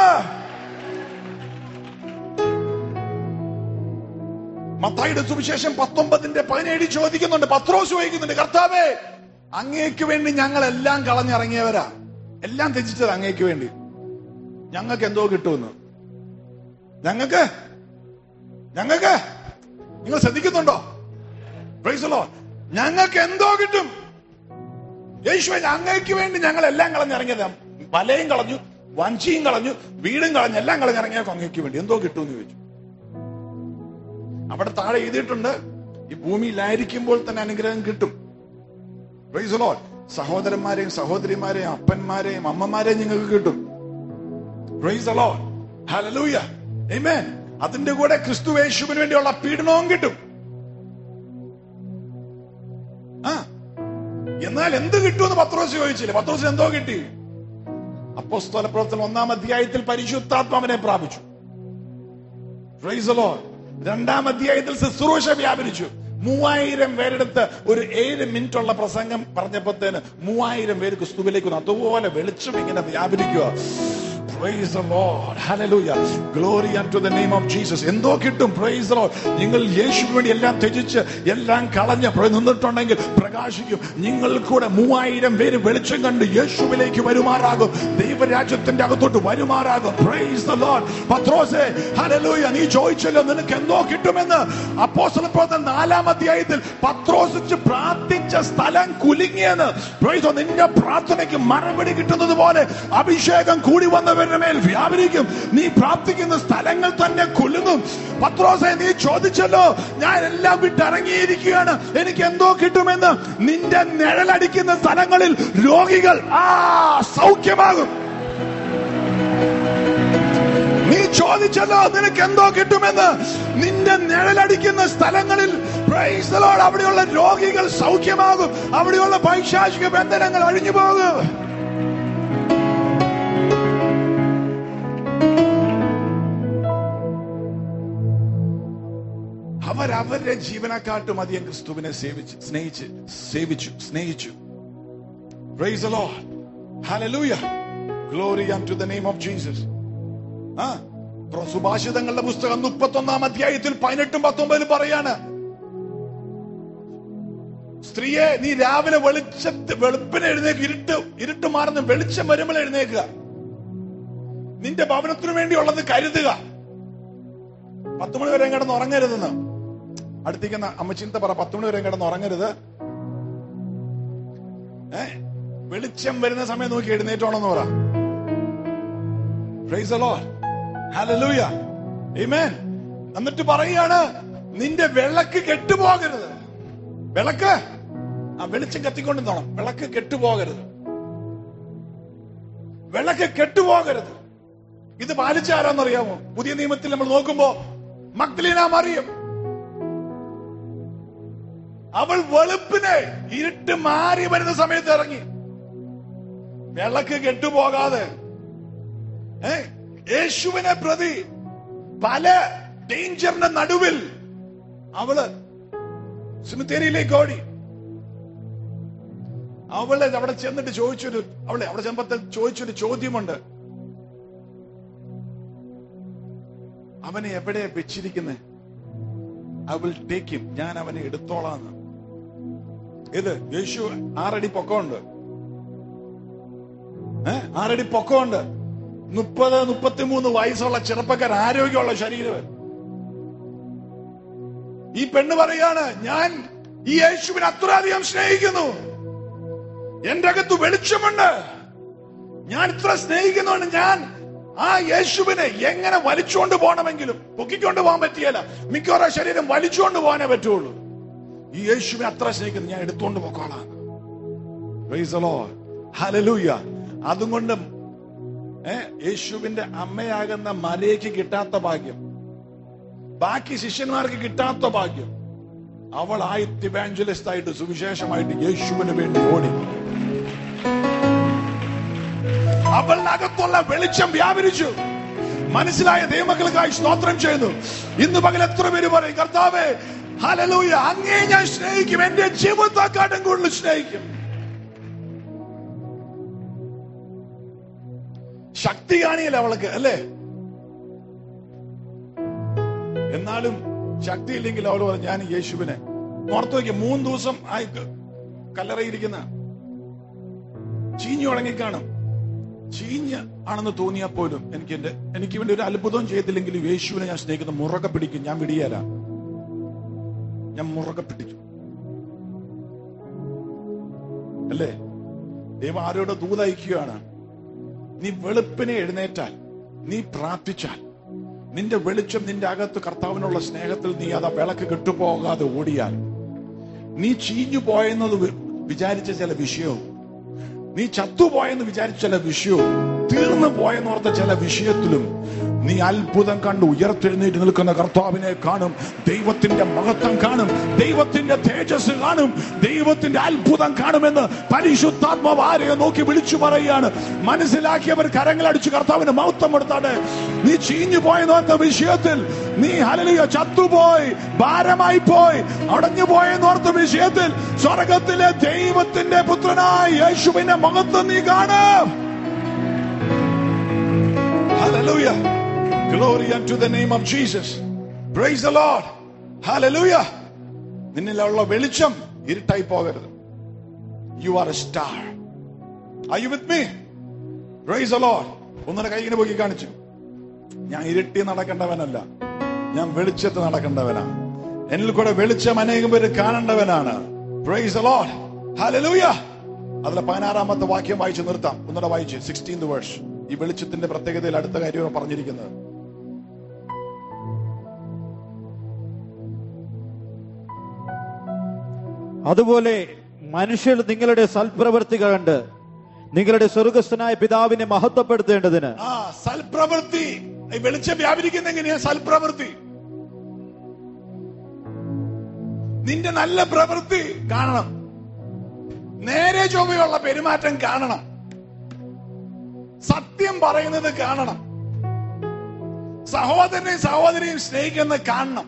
മത്തായിയുടെ സുവിശേഷം പത്തൊമ്പതിന്റെ പതിനേഴ് ചോദിക്കുന്നുണ്ട് പത്രോസ് ചോദിക്കുന്നുണ്ട് കർത്താവേ അങ്ങേക്ക് വേണ്ടി ഞങ്ങൾ എല്ലാം കളഞ്ഞിറങ്ങിയവരാ എല്ലാം ത്യജിച്ചത് അങ്ങേക്ക് വേണ്ടി ഞങ്ങൾക്ക് എന്തോ കിട്ടുമെന്ന് ഞങ്ങൾക്ക് ഞങ്ങൾക്ക് നിങ്ങൾ ശ്രദ്ധിക്കുന്നുണ്ടോ Praise the Lord. ഞങ്ങൾക്ക് എന്തോ കിട്ടും യേശുവെ അങ്ങേക്ക് വേണ്ടി ഞങ്ങൾ എല്ലാം കളഞ്ഞിറങ്ങിയത് വലയും കളഞ്ഞു വഞ്ചിയും കളഞ്ഞു വീടും കളഞ്ഞു എല്ലാം കളഞ്ഞിറങ്ങിയ അങ്ങേക്ക് വേണ്ടി എന്തോ കിട്ടുമെന്ന് ചോദിച്ചു അവിടെ താഴെ എഴുതിയിട്ടുണ്ട് ഈ ഭൂമിയിലായിരിക്കുമ്പോൾ തന്നെ അനുഗ്രഹം കിട്ടും Praise the Lord. സഹോദരന്മാരെയും സഹോദരിമാരെയും അപ്പന്മാരെയും അമ്മമാരെയും നിങ്ങൾക്ക് കിട്ടും Praise the Lord. Hallelujah. Amen. അതിന്റെ കൂടെ ക്രിസ്തു യേശുവിന് വേണ്ടിയുള്ള പീഡനവും കിട്ടും ആ എന്നാൽ എന്ത് കിട്ടുമെന്ന് പത്രോസ് ചോദിച്ചില്ല പത്രോസ് എന്തോ കിട്ടി അപ്പോസ്തല പ്രവർത്തനം ഒന്നാം അധ്യായത്തിൽ പരിശുദ്ധാത്മാവിനെ പ്രാപിച്ചു Praise the Lord. രണ്ടാം അധ്യായത്തിൽ ശുശ്രൂഷ വ്യാപരിച്ചു മൂവായിരം പേരെടുത്ത് ഒരു ഏഴ് മിനിറ്റ് ഉള്ള പ്രസംഗം പറഞ്ഞപ്പോഴത്തേന് മൂവായിരം പേര് ക്രിസ്തുവിലേക്ക് വന്നു അതുപോലെ വെളിച്ചം ഇങ്ങനെ വ്യാപരിക്കുക Praise the Lord. Hallelujah. Glory unto the name of Jesus. എന്തോ കിട്ടും Praise the Lord. നിങ്ങൾ യേശുവിന് വേണ്ടി എല്ലാം ത്യജിച്ച് എല്ലാം കളഞ്ഞ് പ്ര- നിന്നിട്ടുണ്ടെങ്കിൽ പ്രകാശിക്കും നിങ്ങൾ കൂടെ മൂവായിരം പേര് വെളിച്ചം കണ്ട് യേശുവിലേക്ക് വരുമാറാകും ദൈവരാജ്യത്തിന്റെ അകത്തോട്ട് വരുമാറാകും Praise the Lord. പത്രോസേ ഹല്ലേലൂയ നീ ചോദിച്ചല്ലോ നിനക്ക് എന്തോ കിട്ടുമെന്ന് അപ്പോസ്തല പ്രവർത്തനം നാലാം അധ്യായത്തിൽ പത്രോസിച്ച് പ്രാർത്ഥിച്ച സ്ഥലം കുലുങ്ങിയെന്ന് Praise the Lord. നിന്റെ പ്രാർത്ഥനയ്ക്ക് മറുപടി കിട്ടുന്നത് പോലെ അഭിഷേകം കൂടി വന്നവരുടെ മേൽ വ്യാപരിക്കും നീ പ്രാർത്ഥിക്കുന്ന സ്ഥലങ്ങൾ തന്നെ കുലുങ്ങും പത്രോസെ നീ ചോദിച്ചല്ലോ ഞാൻ എല്ലാം വിട്ടിറങ്ങിയിരിക്കുകയാണ് എനിക്ക് എന്തോ കിട്ടുമെന്ന് നിന്റെ നിഴലടിക്കുന്ന സ്ഥലങ്ങളിൽ രോഗികൾ ആ സൗഖ്യമാകും നീ ചോദിച്ചല്ലോ നിനക്ക് എന്തോ കിട്ടുമെന്ന് നിന്റെ നിഴലടിക്കുന്ന സ്ഥലങ്ങളിൽ praise the Lord, അവിടെയുള്ള രോഗികൾ സൗഖ്യമാകും അവിടെയുള്ള പൈശാചിക ബന്ധനങ്ങൾ അഴിഞ്ഞു പോകും അവരവരുടെ ജീവനെക്കാട്ടും അധികം ക്രിസ്തുവിനെ സേവിച്ച് സ്നേഹിച്ച് സേവിച്ചു സ്നേഹിച്ചു Praise the Lord. Hallelujah. Glory unto the name of Jesus. ആ പ്ര- സുഭാഷിതങ്ങളുടെ പുസ്തകം മുപ്പത്തൊന്നാം അധ്യായത്തിൽ പതിനെട്ടും പത്തൊമ്പതിലും പറയാണ് സ്ത്രീയെ നീ രാവിലെ വെളിച്ചത്ത് വെളുപ്പിന് എഴുന്നേക്ക് ഇരുട്ട് ഇരുട്ട് മാറുന്ന വെളിച്ചം വരുമ്പോൾ എഴുന്നേക്കുക നിന്റെ ഭവനത്തിനു വേണ്ടിയുള്ളത് കരുതുക പത്ത് മണി വരെ കിടന്ന് ഉറങ്ങരുതെന്ന് അടുത്തേക്കുന്ന അമ്മച്ചിന്ത പറ പത്ത് മണി വരെ കിടന്ന് ഉറങ്ങരുത് ഏ വെളിച്ചം വരുന്ന സമയം നോക്കി എഴുന്നേറ്റോണെന്ന് പറ Praise the Lord. Hallelujah. Amen. എന്നിട്ട് പറയാണ് നിന്റെ വിളക്ക് കെട്ടുപോകരുത് വിളക്ക് ആ വെളിച്ചം കത്തിക്കൊണ്ട് തോണം വിളക്ക് കെട്ടുപോകരുത് വിളക്ക് കെട്ടുപോകരുത് ഇത് പാലിച്ച ആരാന്നറിയാമോ പുതിയ നിയമത്തിൽ നമ്മൾ നോക്കുമ്പോ മക്ലീന മറിയം അവൾ വെളുപ്പിന് ഇരുട്ട് മാറി വരുന്ന സമയത്ത് ഇറങ്ങി വിളക്ക് കെട്ടുപോകാതെ ഏ യേശുവിനെ പ്രതി പല ഡേഞ്ചറിന്റെ നടുവിൽ അവള് സിമിത്തേരിയിലേക്ക് ഓടി അവളെ അവിടെ ചെന്നിട്ട് ചോദിച്ചൊരു അവളെ അവിടെ ചെന്നപ്പോ ചോദിച്ചൊരു ചോദ്യമുണ്ട് അവനെ എവിടെയാ വെച്ചിരിക്കുന്നത് ഐ വിൽ ടേക്ക് ഹിം ഞാൻ അവനെ എടുത്തോളാന്ന് ഇത് യേശു ആറടി പൊക്കമുണ്ട് ഏ ആറടി പൊക്കമുണ്ട് മുപ്പത് മുപ്പത്തിമൂന്ന് വയസ്സുള്ള ചെറുപ്പക്കാർ ആരോഗ്യമുള്ള ശരീരം ഈ പെണ്ണ് പറയാണ് ഞാൻ ഈ യേശുവിനെ അത്രയധികം സ്നേഹിക്കുന്നു എന്റെ അകത്ത് വെളിച്ചമുണ്ട് ഞാൻ ഇത്ര സ്നേഹിക്കുന്നുണ്ട് ഞാൻ ആ യേശുവിനെ എങ്ങനെ വലിച്ചുകൊണ്ട് പോകണമെങ്കിലും പൊക്കിക്കൊണ്ട് പോകാൻ പറ്റിയല്ല മിക്കവാറും ശരീരം വലിച്ചുകൊണ്ട് പോകാനേ പറ്റുള്ളൂ ഈ യേശുവിനെ അത്ര സ്നേഹിക്കുന്നു ഞാൻ എടുത്തുകൊണ്ട് പോക്കോളാം Praise the Lord. Hallelujah. അതുകൊണ്ട് ഏ, യേശുവിന്റെ അമ്മയാകുന്ന മരയ്ക്ക് കിട്ടാത്ത ഭാഗ്യം ബാക്കി ശിഷ്യന്മാർക്ക് കിട്ടാത്ത ഭാഗ്യം അവൾ ആയിട്ട് ഇവാഞ്ചലിസ്റ്റ് ആയിട്ട് സുവിശേഷമായിട്ട് യേശുവിന് വേണ്ടി ഓടി അവളിനകത്തുള്ള വെളിച്ചം വ്യാപരിച്ചു മനസ്സിലായ ദൈവമക്കൾക്കായി സ്തോത്രം ചെയ്യുന്നു ഇന്ന് പകൽ എത്ര പേര് പറയും കർത്താവേ ഹലലൂയ അങ്ങേ ഞാൻ സ്നേഹിക്കും എന്റെ ജീവിതത്തെക്കാട്ടും കൂടുതൽ സ്നേഹിക്കും ശക്തി കാണിയല്ല അവൾക്ക് അല്ലേ എന്നാലും ശക്തിയില്ലെങ്കിൽ അവൾ പറഞ്ഞു ഞാൻ യേശുവിനെ ഓർത്തു വയ്ക്കും മൂന്ന് ദിവസം ആയി കല്ലറയിരിക്കുന്ന ചീഞ്ഞു ഉണങ്ങിക്കാണും ചീഞ്ഞ ആണെന്ന് തോന്നിയാൽ പോലും എനിക്ക് എന്റെ എനിക്ക് വേണ്ടി ഒരു അത്ഭുതവും ചെയ്തില്ലെങ്കിലും യേശുവിനെ ഞാൻ സ്നേഹിക്കുന്ന മുറകെ പിടിക്കും ഞാൻ വിടിയാല ഞാൻ മുറകെ പിടിക്കും അല്ലേ ദൈവം ആരോട് ദൂതയക്കുകയാണ് നീ വെളുപ്പിനെ എഴുന്നേറ്റാൽ നീ പ്രാർത്ഥിച്ചാൽ നിന്റെ വെളിച്ചം നിന്റെ അകത്ത് കർത്താവിനുള്ള സ്നേഹത്തിൽ നീ അത് ആ വിളക്ക് കെട്ടുപോകാതെ ഓടിയാൽ നീ ചീഞ്ഞു പോയെന്നത് വി- വിചാരിച്ച ചില വിഷയവും നീ ചത്തുപോയെന്ന് വിചാരിച്ച ചില വിഷയവും തീർന്നു പോയെന്നോർത്ത ചില വിഷയത്തിലും നീ അത്ഭുതം കണ്ട് ഉയർത്തെഴുന്നേറ്റ് നിൽക്കുന്ന കർത്താവിനെ കാണും ദൈവത്തിന്റെ മഹത്വം കാണും ദൈവത്തിന്റെ തേജസ് കാണും ദൈവത്തിന്റെ അത്ഭുതം കാണുമെന്ന് പരിശുദ്ധാത്മാവ് ആരെയോ നോക്കി വിളിച്ചു പറയുകയാണ് മനസ്സിലാക്കിയവർ കരങ്ങളടിച്ച് കർത്താവിന് മഹത്വം കൊടുത്താണ് നീ ചീഞ്ഞു പോയെന്നോർത്ത വിഷയത്തിൽ നീ ഹലലിയ ചത്തുപോയി ഭാരമായി പോയി അടഞ്ഞു പോയെന്നോർത്ത വിഷയത്തിൽ സ്വർഗത്തിലെ ദൈവത്തിന്റെ പുത്രനായ യേശുവിന്റെ മഹത്വം നീ കാണും Hallelujah. Glory unto the name of Jesus. Praise the Lord. Hallelujah. നിന്നിലുള്ള വെളിച്ചം ഇരുട്ടായി പോകരുത് you are a star I you with me praise the Lord. ഒന്നിനെ കൈ ഇങ്ങനെ പോയി കാണിച്ചു ഞാൻ ഇരുട്ടി നടക്കേണ്ടവനല്ല ഞാൻ വെളിച്ചത്ത് നടക്കേണ്ടവനാ എന്നിൽ കൂടെ വെളിച്ചം അനേകം പേര് കാണേണ്ടവനാണ് പ്രൈസ് the Lord. Hallelujah. അതിലെ പതിനാറാമത്തെ വാക്യം വായിച്ച് നിർത്താം ഒന്നുകൂടെ വായിച്ച് സിക്സ്റ്റീൻത് വേഴ്സ് ഈ വെളിച്ചത്തിന്റെ പ്രത്യേകതയിൽ അടുത്ത കാര്യമാണ് പറഞ്ഞിരിക്കുന്നത് അതുപോലെ മനുഷ്യർ നിങ്ങളുടെ സൽപ്രവൃത്തികൾ കണ്ട് നിങ്ങളുടെ സ്വർഗസ്ഥനായ പിതാവിനെ മഹത്വപ്പെടുത്തേണ്ടതിന് ആ സൽപ്രവൃത്തി ഈ വെളിച്ചം വ്യാപരിക്കുന്ന എങ്ങനെയാ സൽപ്രവൃത്തി നിന്റെ നല്ല പ്രവൃത്തി കാണണം നേരെ ചൊവ്വയുള്ള പെരുമാറ്റം കാണണം സത്യം പറയുന്നത് കാണണം സഹോദരനെയും സഹോദരിയും സ്നേഹിക്കുന്നത് കാണണം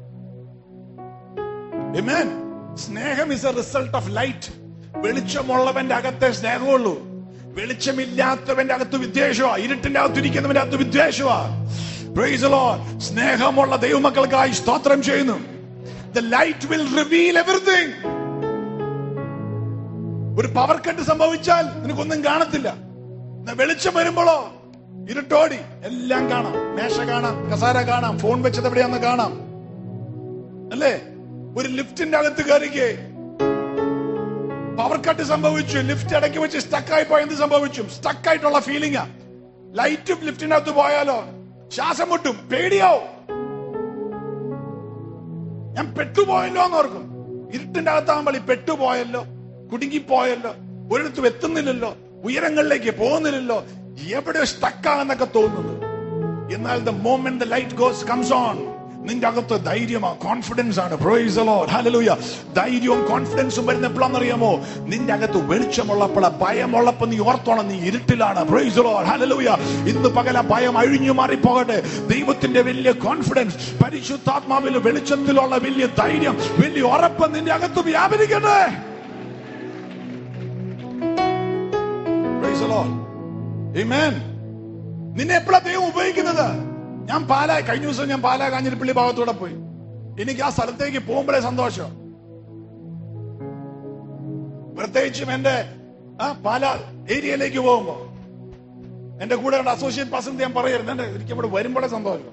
Amen. സ്നേഹം is a result of light വെളിച്ചമുള്ളവന്റെ അകത്തെ സ്നേഹമുള്ളൂ വെളിച്ചമില്ലാത്തവന്റെ അകത്ത് വിദ്വേഷമാ ഇരുട്ടിന്റെ അകത്ത് ഇരിക്കുന്നവന്റെ അകത്ത് വിദ്വേഷമാ Praise the Lord. സ്നേഹമുള്ള ദൈവമക്കൾക്കായി സ്തോത്രം ചെയ്യുന്നു the light will reveal everything ഒരു പവർ കട്ട് സംഭവിച്ചാൽ നിനക്കൊന്നും കാണത്തില്ല എന്നാ വെളിച്ചം വരുമ്പോഴോ ഇരുട്ടോടി എല്ലാം കാണാം മേശ കാണാം കസാര കാണാം ഫോൺ വെച്ചത് എവിടെയാന്ന് കാണാം അല്ലേ ഒരു ലിഫ്റ്റിന്റെ അകത്ത് കയറിക്കേ പവർ കട്ട് സംഭവിച്ചു ലിഫ്റ്റ് ഇടയ്ക്ക് വെച്ച് സ്റ്റക്കായി പോയി എന്ത് സംഭവിച്ചു സ്റ്റക്ക് ആയിട്ടുള്ള ഫീലിംഗാ ലൈറ്റും ലിഫ്റ്റിന്റെ അകത്ത് പോയാലോ ശ്വാസം മുട്ടും പേടിയാവും ഞാൻ പെട്ടുപോയല്ലോ എന്ന് ഓർക്കും ഇരുട്ടിന്റെ അകത്താകുമ്പോൾ ഈ പെട്ടുപോയല്ലോ കുടുങ്ങിപ്പോയല്ലോ ഒരിടത്തും എത്തുന്നില്ലല്ലോ ഉയരങ്ങളിലേക്ക് പോകുന്നില്ലല്ലോ എവിടെ സ്റ്റക്കാണെന്നൊക്കെ തോന്നുന്നു എന്നാൽ the moment the light goes comes on നിന്റെ അകത്ത് ധൈര്യമാ കോൺഫിഡൻസ് ആണ് പ്രൊയ്സ് ഹല്ലേലൂയ ധൈര്യവും കോൺഫിഡൻസും വരുന്ന എപ്പോഴാണെന്നറിയാമോ നിന്റെ അകത്ത് വെളിച്ചമുള്ളപ്പോൾ ഭയമുള്ളപ്പോൾ നീ ഓർത്തോണം നീ ഇരുട്ടിലാണ് പ്രൊയ്സ് ഹല്ലേലൂയ ഇന്ന് പകല ഭയം അഴിഞ്ഞു മാറിപ്പോകട്ടെ ദൈവത്തിന്റെ വലിയ കോൺഫിഡൻസ് പരിശുദ്ധാത്മാവിൽ വെളിച്ചത്തിലുള്ള വലിയ ധൈര്യം വലിയ ഉറപ്പ് നിന്റെ അകത്ത് വ്യാപരിക്കട്ടെ Praise the Lord. Amen. നിന്നെ എപ്പോഴാ ദൈവം ഉപയോഗിക്കുന്നത് ഞാൻ പാലാ കഴിഞ്ഞ ദിവസം ഞാൻ പാലാ കാഞ്ഞിരപ്പള്ളി ഭാഗത്തൂടെ പോയി എനിക്ക് ആ സ്ഥലത്തേക്ക് പോകുമ്പോഴേ സന്തോഷം പ്രത്യേകിച്ചും എന്റെ ആ പാല ഏരിയയിലേക്ക് പോകുമ്പോ എന്റെ കൂടെ അസോസിയേറ്റ് പേഴ്സൺ ഞാൻ പറയരുത് എന്റെ എനിക്ക് ഇവിടെ വരുമ്പോഴേ സന്തോഷം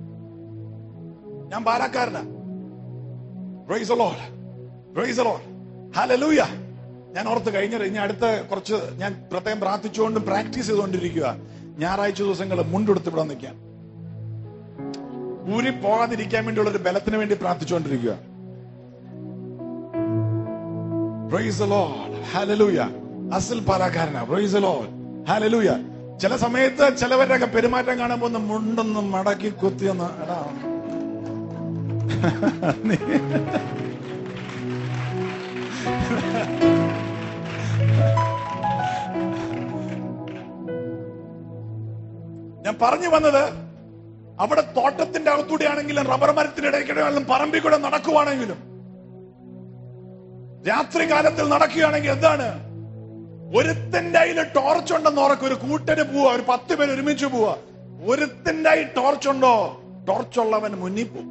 ഞാൻ പാലക്കാരനാ Praise the Lord. Praise the Lord. Hallelujah. ഞാൻ ഓർത്ത് കഴിഞ്ഞ ഇനി അടുത്ത കുറച്ച് ഞാൻ പ്രത്യേകം പ്രാർത്ഥിച്ചുകൊണ്ടും പ്രാക്ടീസ് ചെയ്തുകൊണ്ടിരിക്കുക ഞായറാഴ്ച ദിവസങ്ങൾ മുണ്ടെടുത്ത് ഇവിടെ നിൽക്കാൻ ഊരി പോകാതിരിക്കാൻ വേണ്ടിയുള്ള ഒരു ബലത്തിന് വേണ്ടി പ്രാർത്ഥിച്ചുകൊണ്ടിരിക്കുക Praise the Lord. Hallelujah. അസിൽ പാലാക്കാരനാ Praise the Lord. Hallelujah. ചില സമയത്ത് ചിലവരുടെയൊക്കെ പെരുമാറ്റം കാണുമ്പോ ഒന്ന് മുണ്ടൊന്ന് മടക്കി കുത്തിയൊന്ന് എടാ നീ- ഞാൻ പറഞ്ഞു വന്നത് അവിടെ തോട്ടത്തിന്റെ അകത്തൂടെ ആണെങ്കിലും റബ്ബർ മരത്തിന്റെ ഇടയ്ക്കിടെയാണെങ്കിലും പറമ്പിൽ കൂടെ നടക്കുവാണെങ്കിലും രാത്രി കാലത്തിൽ നടക്കുകയാണെങ്കിൽ എന്താണ് ഒരുത്തന്റെ കയ്യിൽ ടോർച്ച് ഉണ്ടെന്ന് ഉറക്കും ഒരു കൂട്ടന് പോവാ ഒരു പത്ത് പേര് ഒരുമിച്ച് പോവാ ഒരുത്തന്റെ കയ്യിൽ ടോർച്ച് ഉണ്ടോ ടോർച്ചുള്ളവൻ മുന്നിൽ പോവും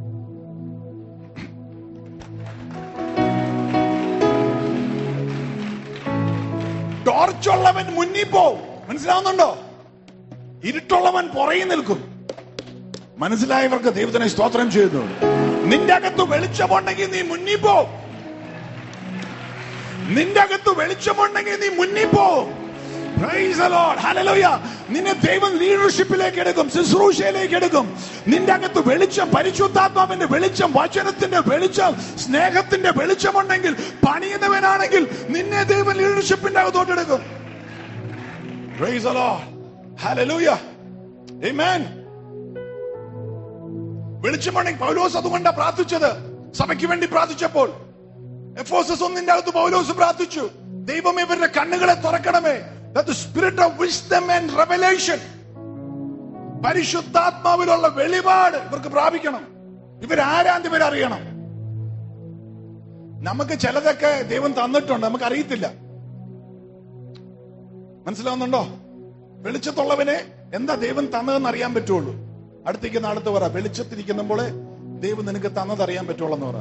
ടോർച്ചുള്ളവൻ മുന്നിൽ പോവും മനസ്സിലാവുന്നുണ്ടോ ഇരുട്ടുള്ളവൻ പുറകെ നിൽക്കും മനസ്സിലായവർക്ക് ദൈവത്തിനെ സ്തോത്രം ചെയ്യുന്നു നിന്റെ അകത്ത് വെളിച്ചമുണ്ടെങ്കിൽ നീ മുന്നിൽ പോ നിന്റെ അകത്ത് വെളിച്ചമുണ്ടെങ്കിൽ നീ മുന്നിൽ പോവും Praise the Lord. Hallelujah. നിന്നെ ദൈവം ലീഡർഷിപ്പിലേക്ക് എടുക്കും ശുശ്രൂഷയിലേക്ക് എടുക്കും നിന്റെ അകത്ത് വെളിച്ചം പരിശുദ്ധാത്മാവിന്റെ വെളിച്ചം വചനത്തിന്റെ വെളിച്ചം സ്നേഹത്തിന്റെ വെളിച്ചമുണ്ടെങ്കിൽ പണിയുന്നവനാണെങ്കിൽ നിന്നെ ദൈവം ലീഡർഷിപ്പിന്റെ അകത്തോട്ട് എടുക്കും Praise the Lord. Hallelujah. Amen. വെളിച്ചമുണ്ടെങ്കിൽ പൗലോസ് അതുകൊണ്ടാ പ്രാർത്ഥിച്ചത് സഭയ്ക്ക് വേണ്ടി പ്രാർത്ഥിച്ചപ്പോൾ എഫോസസ് ഒന്നിന്റെ അകത്ത് പൗലോസ് പ്രാർത്ഥിച്ചു ദൈവം ഇവരുടെ കണ്ണുകളെ തുറക്കണമേ spirit of wisdom and revelation പരിശുദ്ധാത്മാവിലുള്ള വെളിപാട് ഇവർക്ക് പ്രാപിക്കണം ഇവരാരാന്ത് ഇവരറിയണം നമുക്ക് ചിലതൊക്കെ ദൈവം തന്നിട്ടുണ്ട് നമുക്ക് അറിയത്തില്ല മനസ്സിലാവുന്നുണ്ടോ വെളിച്ചത്തുള്ളവനെ എന്താ ദൈവം തന്നതെന്ന് അറിയാൻ പറ്റുള്ളൂ അടുത്തേക്ക് നാളത്ത് പറ വെളിച്ചത്തിരിക്കുമ്പോൾ ദൈവം നിനക്ക് തന്നത് അറിയാൻ പറ്റുള്ളൂ എന്ന് പറ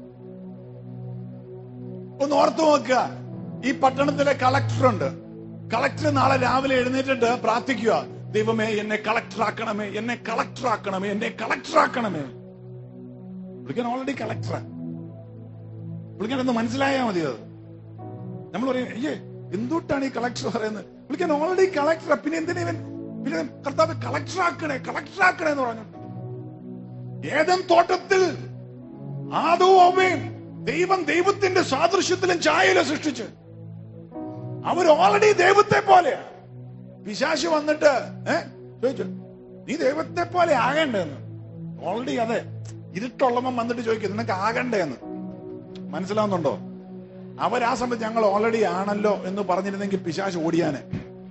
ഒന്ന് ഓർത്തു നോക്കുക ഈ പട്ടണത്തിലെ കളക്ടർ ഉണ്ട് കളക്ടർ നാളെ രാവിലെ എഴുന്നേറ്റിട്ട് പ്രാർത്ഥിക്കുക ദൈവമേ എന്നെ കളക്ടർ ആക്കണമേ എന്നെ കളക്ടർ ആക്കണമേ എന്നെ കളക്ടർ ആക്കണമേ പുള്ളിക്കാൻ ഓൾറെഡി കളക്ടറാ പുള്ളിക്കാൻ ഒന്ന് മനസ്സിലായാൽ മതി അത് നമ്മൾ പറയും അയ്യേ എന്തുകൊണ്ടാണ് ഈ കളക്ടർ പറയുന്നത് പുള്ളിക്കാൻ ഓൾറെഡി കളക്ടർ പിന്നെ എന്തിനാ ഇവൻ പിന്നെ കർത്താവ് കളക്ടർ ആക്കണേ കളക്ടർ ആക്കണേ എന്ന് പറഞ്ഞു ഏതൻ തോട്ടത്തിൽ ആദോ അവയും ദൈവം ദൈവത്തിന്റെ സാദൃശ്യത്തിലും ചായയിലും സൃഷ്ടിച്ച് അവർ ഓൾറെഡി ദൈവത്തെ പോലെ പിശാശ് വന്നിട്ട് ഏ ചോദിച്ചു നീ ദൈവത്തെ പോലെ ആകേണ്ടെന്ന് ഓൾറെഡി അതെ ഇരുട്ടുള്ളവൻ വന്നിട്ട് ചോദിക്കും നിനക്ക് ആകണ്ടേന്ന് മനസ്സിലാവുന്നുണ്ടോ അവർ ആ സമയത്ത് ഞങ്ങൾ ഓൾറെഡി ആണല്ലോ എന്ന് പറഞ്ഞിരുന്നെങ്കിൽ പിശാശ് ഓടിയാനെ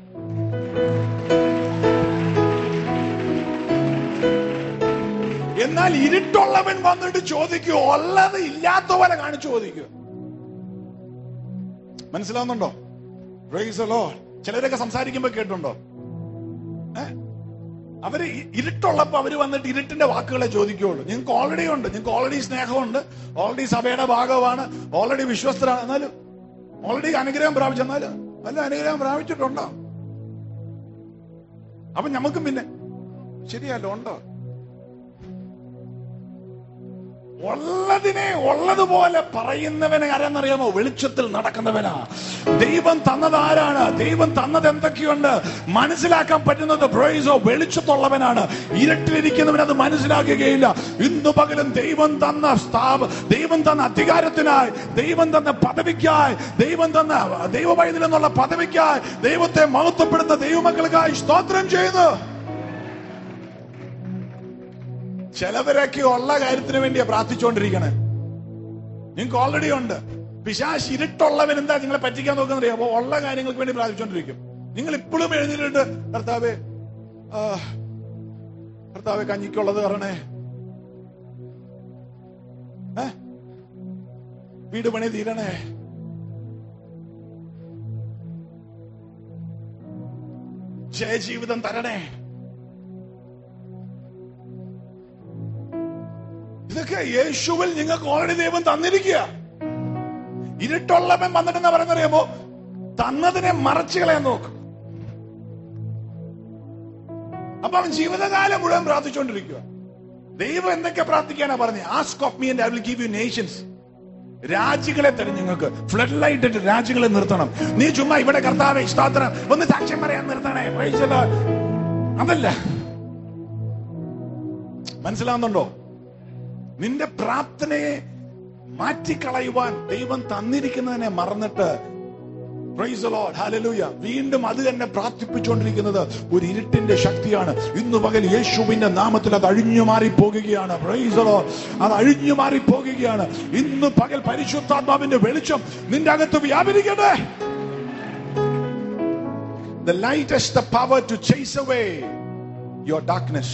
എന്നാൽ ഇരുട്ടുള്ളവൻ വന്നിട്ട് ചോദിക്കൂ ഉള്ളത് ഇല്ലാത്ത പോലെ കാണിച്ചു ചോദിക്കൂ മനസ്സിലാവുന്നുണ്ടോ Praise the Lord. ചിലരൊക്കെ സംസാരിക്കുമ്പോ കേട്ടുണ്ടോ ഏ? അവര് ഇ- ഇരുട്ടുള്ളപ്പോ അവര് വന്നിട്ട് ഇരുട്ടിന്റെ വാക്കുകളെ ചോദിക്കുകയുള്ളൂ നിങ്ങൾക്ക് ഓൾറെഡി ഉണ്ട് നിങ്ങൾക്ക് ഓൾറെഡി സ്നേഹമുണ്ട് ഓൾറെഡി സഭയുടെ ഭാഗമാണ് ഓൾറെഡി വിശ്വസ്തരാണ് എന്നാലും ഓൾറെഡി അനുഗ്രഹം പ്രാപിച്ചു എന്നാലും വല്ല അനുഗ്രഹം പ്രാപിച്ചിട്ടുണ്ടോ അപ്പൊ നമുക്കും പിന്നെ ശരിയല്ലോ ഉണ്ടോ ഉള്ളതിനെ ഉള്ളതുപോലെ പറയുന്നവനെ ആരെന്നറിയാമോ വെളിച്ചത്തിൽ നടക്കുന്നവനാ ദൈവം തന്നത് ആരാണ് ദൈവം തന്നത് എന്തൊക്കെയുണ്ട് മനസ്സിലാക്കാൻ പറ്റുന്നത് ബ്രൈസോ വെളിച്ചത്തുള്ളവനാണ് ഇരുട്ടിലിരിക്കുന്നവൻ അത് മനസ്സിലാക്കുകയില്ല ഇന്നു പകലും ദൈവം തന്ന സ്ഥാപ ദൈവം തന്ന അധികാരത്തിനായി ദൈവം തന്ന പദവിക്കായി ദൈവം തന്ന ദൈവവൈദ്യം എന്നുള്ള പദവിക്കായി ദൈവത്തെ മഹത്വപ്പെടുന്ന ദൈവമക്കൾക്കായി സ്തോത്രം ചെയ്യുന്നു ചിലവരൊക്കെ ഉള്ള കാര്യത്തിന് വേണ്ടിയാ പ്രാർത്ഥിച്ചുകൊണ്ടിരിക്കണേ നിങ്ങൾക്ക് ഓൾറെഡി ഉണ്ട് പിശാശ് ഇരുട്ടുള്ളവൻ എന്താ നിങ്ങളെ പറ്റിക്കാൻ നോക്കുന്നത് അറിയാം അപ്പൊ ഉള്ള കാര്യങ്ങൾക്ക് വേണ്ടി പ്രാർത്ഥിച്ചുകൊണ്ടിരിക്കും നിങ്ങൾ ഇപ്പോഴും എഴുന്നേറ്റ് കർത്താവേ ആ, കർത്താവെ കഞ്ഞിക്കുള്ളത് തരണേ ഏ? വീട് പണി തീരണേ ജയജീവിതം തരണേ ഇതൊക്കെ യേശുവിൽ നിങ്ങൾക്ക് ഓൾറെഡി ദൈവം തന്നിരിക്കുക ഇരുട്ടുള്ളവൻ വന്നിട്ടെന്ന് പറയുന്നറിയാമോ തന്നതിനെ മറച്ചു കളയാൻ നോക്കും അപ്പൊ അവൻ ജീവിതകാലം മുഴുവൻ പ്രാർത്ഥിച്ചുകൊണ്ടിരിക്കുക ദൈവം എന്തൊക്കെ പ്രാർത്ഥിക്കാനാ പറഞ്ഞത് ask of me and I will give you nations രാജ്യങ്ങളെ തരും നിങ്ങൾക്ക് ഫ്ലഡ് ലൈറ്റ് ഇട്ട് രാജ്യങ്ങളെ നിർത്തണം നീ ചുമ്മാ ഇവിടെ കർത്താവെ സ്തോത്രം ഒന്ന് സാക്ഷ്യം പറയാൻ നിർത്തണേ Praise the Lord. അതല്ല മനസ്സിലാവുന്നുണ്ടോ നിന്റെ പ്രാർത്ഥനയെ മാറ്റിക്കളയുവാൻ ദൈവം തന്നിരിക്കുന്നതിനെ മറന്നിട്ട് Praise the Lord. Hallelujah. വീണ്ടും അത് തന്നെ പ്രാർത്ഥിപ്പിച്ചുകൊണ്ടിരിക്കുന്നത് ഒരു ഇരുട്ടിന്റെ ശക്തിയാണ് ഇന്ന് പകൽ യേശുവിന്റെ നാമത്തിൽ അത് അഴിഞ്ഞു മാറി പോകുകയാണ് Praise the Lord. അത് അഴിഞ്ഞു മാറി പോകുകയാണ് ഇന്ന് പകൽ പരിശുദ്ധാത്മാവിന്റെ വെളിച്ചം നിന്റെ അകത്ത് വ്യാപരിക്കട്ടെ The light has the power to chase away your darkness.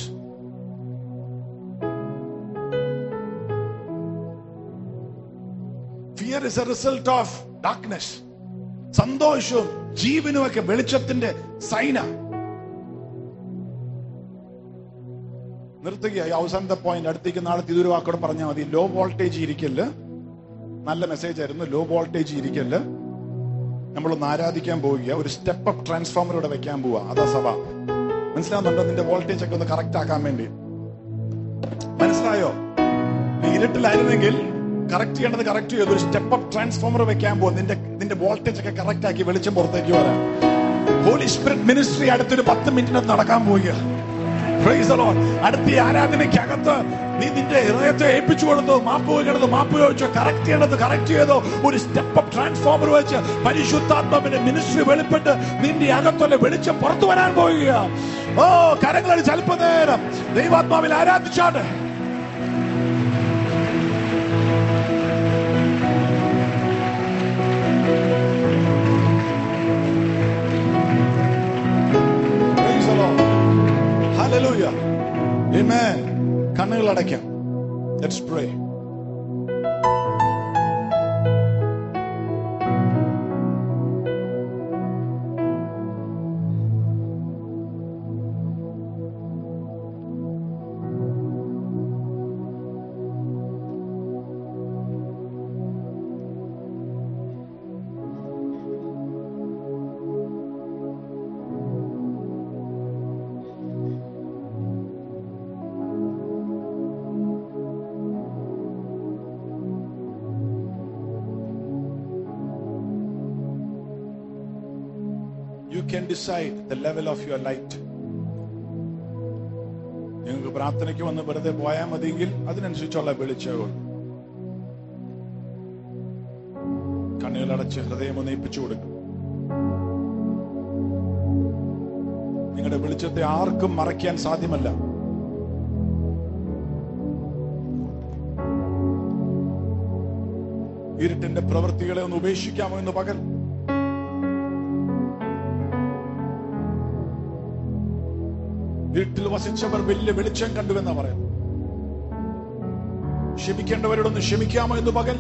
Fear is a result of darkness. സന്തോഷവും ജീവനും ഒക്കെ വെളിച്ചത്തിന്റെ സൈന നിർത്തുകയായി അവസാനത്തെ പോയിന്റ് അടുത്തേക്ക് നാളെ ഇതൊരു വാക്കോടെ പറഞ്ഞാൽ മതി ലോ വോൾട്ടേജ് ഇരിക്കല് നല്ല മെസ്സേജ് ആയിരുന്നു ലോ വോൾട്ടേജ് ഇരിക്കല് നമ്മളൊന്ന് ആരാധിക്കാൻ പോവുക ഒരു സ്റ്റെപ്പ് അപ്പ് ട്രാൻസ്ഫോമർ ഇവിടെ വെക്കാൻ പോവുക അതാ സഭ മനസ്സിലാവുന്നുണ്ടോ നിന്റെ വോൾട്ടേജ് ഒക്കെ ഒന്ന് കറക്റ്റ് ആക്കാൻ വേണ്ടി മനസ്സിലായോ നീ ഇരുട്ടിലായിരുന്നെങ്കിൽ കറക്റ്റ് ചെയ്യേണ്ടത് കറക്റ്റ് ചെയ്തു ഒരു സ്റ്റെപ്പ് അപ്പ് ട്രാൻസ്ഫോമർ വെക്കാൻ പോകും നിന്റെ നിന്റെ വോൾട്ടേജ് ഒക്കെ കറക്റ്റ് ആക്കി വെളിച്ചം പുറത്തേക്ക് വരാം ഹോലി സ്പിരിറ്റ് മിനിസ്ട്രി അടുത്തൊരു പത്ത് മിനിറ്റിനകത്ത് നടക്കാൻ പോവുക Praise the Lord. അടുത്ത ഈ ആരാധനയ്ക്കകത്ത് നീ നിന്റെ ഹൃദയത്തെ ഏൽപ്പിച്ചു കൊടുത്തു മാപ്പ് വയ്ക്കണത് മാപ്പ് ചോദിച്ചു കറക്റ്റ് ചെയ്യണത് കറക്റ്റ് ചെയ്തോ ഒരു സ്റ്റെപ്പ് അപ്പ് ട്രാൻസ്ഫോമർ വെച്ച് പരിശുദ്ധാത്മാവിന്റെ മിനിസ്ട്രി വെളിപ്പെട്ട് നിന്റെ അകത്തുള്ള വെളിച്ചം പുറത്തു വരാൻ പോവുക ഓ കരങ്ങളിൽ അല്പനേരം ദൈവാത്മാവിൽ ആരാധിച്ചാണ് Praise the Lord. Hallelujah. Amen. കണ്ണുകൾ അടയ്ക്കാം Let's pray. You can decide the level of your light. നിങ്ങൾക്ക് പ്രാർത്ഥനയ്ക്ക് വന്ന് വെറുതെ പോയാൽ മതിയെങ്കിൽ അതിനനുസരിച്ചുള്ള വെളിച്ചവും കണ്ണുകളടച്ച് ഹൃദയം ഒന്ന് ഏൽപ്പിച്ചു കൊടുക്കും നിങ്ങളുടെ വെളിച്ചത്തെ ആർക്കും മറയ്ക്കാൻ സാധ്യമല്ല ഇരുട്ടിന്റെ പ്രവൃത്തികളെ ഒന്ന് ഉപേക്ഷിക്കാമോ എന്ന് പകൽ വീട്ടിൽ വസിച്ചവർ വലിയ വെളിച്ചം കണ്ടുവെന്നാ പറയുന്നത് ക്ഷമിക്കേണ്ടവരോടൊന്ന് ക്ഷമിക്കാമോ എന്ന് പകൽ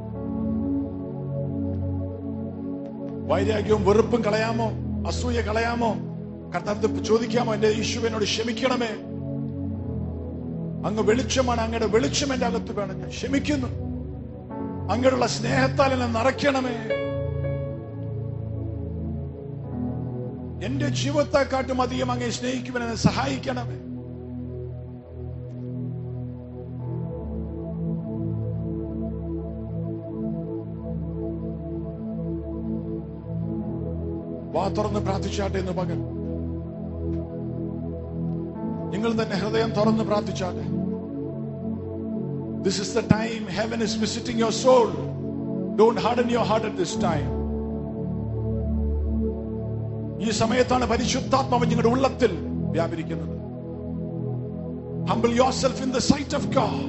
വൈരാഗ്യവും വെറുപ്പും കളയാമോ അസൂയ കളയാമോ കർത്താവ് ചോദിക്കാമോ എന്റെ ഈശുവിനോട് ക്ഷമിക്കണമേ അങ്ങ് വെളിച്ചമാണ് അങ്ങയുടെ വെളിച്ചം എന്റെ അകത്ത് വേണം ഞാൻ ക്ഷമിക്കുന്നു അങ്ങയുടെ സ്നേഹത്താൽ എന്നെ നിറയ്ക്കണമേ എന്റെ ജീവിതത്തെക്കാട്ടും അധികം അങ്ങേ സ്നേഹിക്കുവാൻ എന്നെ സഹായിക്കണമേ വാ തുറന്ന് പ്രാർത്ഥിച്ചാട്ടെ എന്ന് പകൽ നിങ്ങൾ തന്നെ ഹൃദയം തുറന്ന് പ്രാർത്ഥിച്ചാട്ടെ this is the time heaven is visiting your soul don't harden your heart at this time ഈ സമയത്താണ് പരിശുദ്ധാത്മാവ് നിങ്ങളുടെ ഉള്ളത്തിൽ വ്യാപരിക്കുന്നത് humble yourself in the sight of God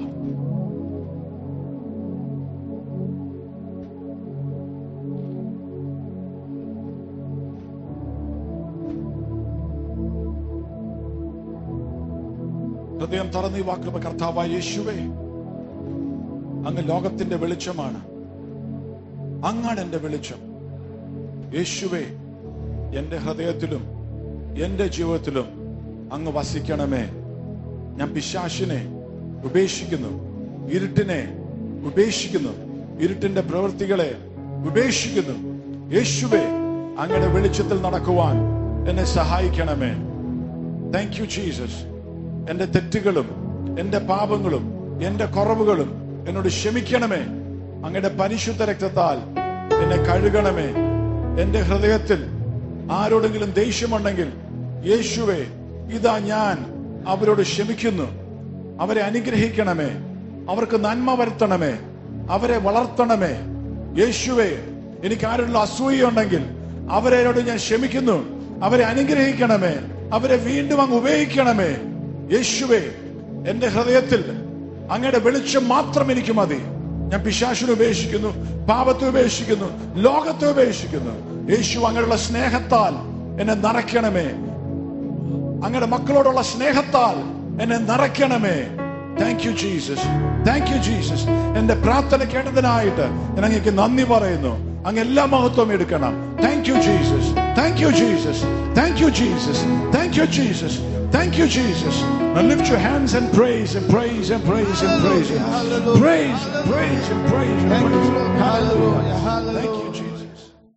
ഹൃദയം തുറന്ന് ഈ വാക്കുകൾ കർത്താവായ യേശുവേ അങ്ങ് ലോകത്തിന്റെ വെളിച്ചമാണ് അങ്ങാണ് എന്റെ വെളിച്ചം യേശുവേ എന്റെ ഹൃദയത്തിലും എന്റെ ജീവിതത്തിലും അങ്ങ് വസിക്കണമേ ഞാൻ പിശാശിനെ ഉപേക്ഷിക്കുന്നു ഇരുട്ടിനെ ഉപേക്ഷിക്കുന്നു ഇരുട്ടിന്റെ പ്രവൃത്തികളെ ഉപേക്ഷിക്കുന്നു യേശുവേ അങ്ങയുടെ വെളിച്ചത്തിൽ നടക്കുവാൻ എന്നെ സഹായിക്കണമേ താങ്ക് യു ജീസസ് എന്റെ തെറ്റുകളും എന്റെ പാപങ്ങളും എന്റെ കുറവുകളും എന്നോട് ക്ഷമിക്കണമേ അങ്ങയുടെ പരിശുദ്ധ രക്തത്താൽ എന്നെ കഴുകണമേ എന്റെ ഹൃദയത്തിൽ ആരോടെങ്കിലും ദേഷ്യമുണ്ടെങ്കിൽ യേശുവെ ഇതാ ഞാൻ അവരോട് ക്ഷമിക്കുന്നു അവരെ അനുഗ്രഹിക്കണമേ അവർക്ക് നന്മ വരുത്തണമേ അവരെ വളർത്തണമേ യേശുവെ എനിക്ക് ആരോടുള്ള അസൂയുണ്ടെങ്കിൽ അവരോട് ഞാൻ ക്ഷമിക്കുന്നു അവരെ അനുഗ്രഹിക്കണമേ അവരെ വീണ്ടും അങ്ങ് ഉപയോഗിക്കണമേ യേശുവെ എന്റെ ഹൃദയത്തിൽ അങ്ങയുടെ വെളിച്ചം മാത്രം എനിക്ക് മതി ഞാൻ പിശാശിനെ ഉപേക്ഷിക്കുന്നു പാപത്തെ ഉപേക്ഷിക്കുന്നു ലോകത്തെ ഉപേക്ഷിക്കുന്നു യേശു അങ്ങനെയുള്ള സ്നേഹത്താൽ എന്നെ നിറയ്ക്കണമേ അങ്ങയുടെ മക്കളോടുള്ള സ്നേഹത്താൽ എന്നെ നിറയ്ക്കണമേ thank you Jesus thank you Jesus എന്റെ പ്രാർത്ഥന കേട്ടതിനായിട്ട് ഞാൻ അങ്ങേക്ക് നന്ദി പറയുന്നു അങ്ങ് എല്ലാ മഹത്വം എടുക്കണം thank you Jesus thank you Jesus thank you Jesus thank you Jesus thank you Jesus Now lift your hands and praise and praise and praise and praise. Him. Hallelujah. Praise, praise and praise and Thank praise. you, Lord. Hallelujah. Thank Hallelujah. you, Jesus.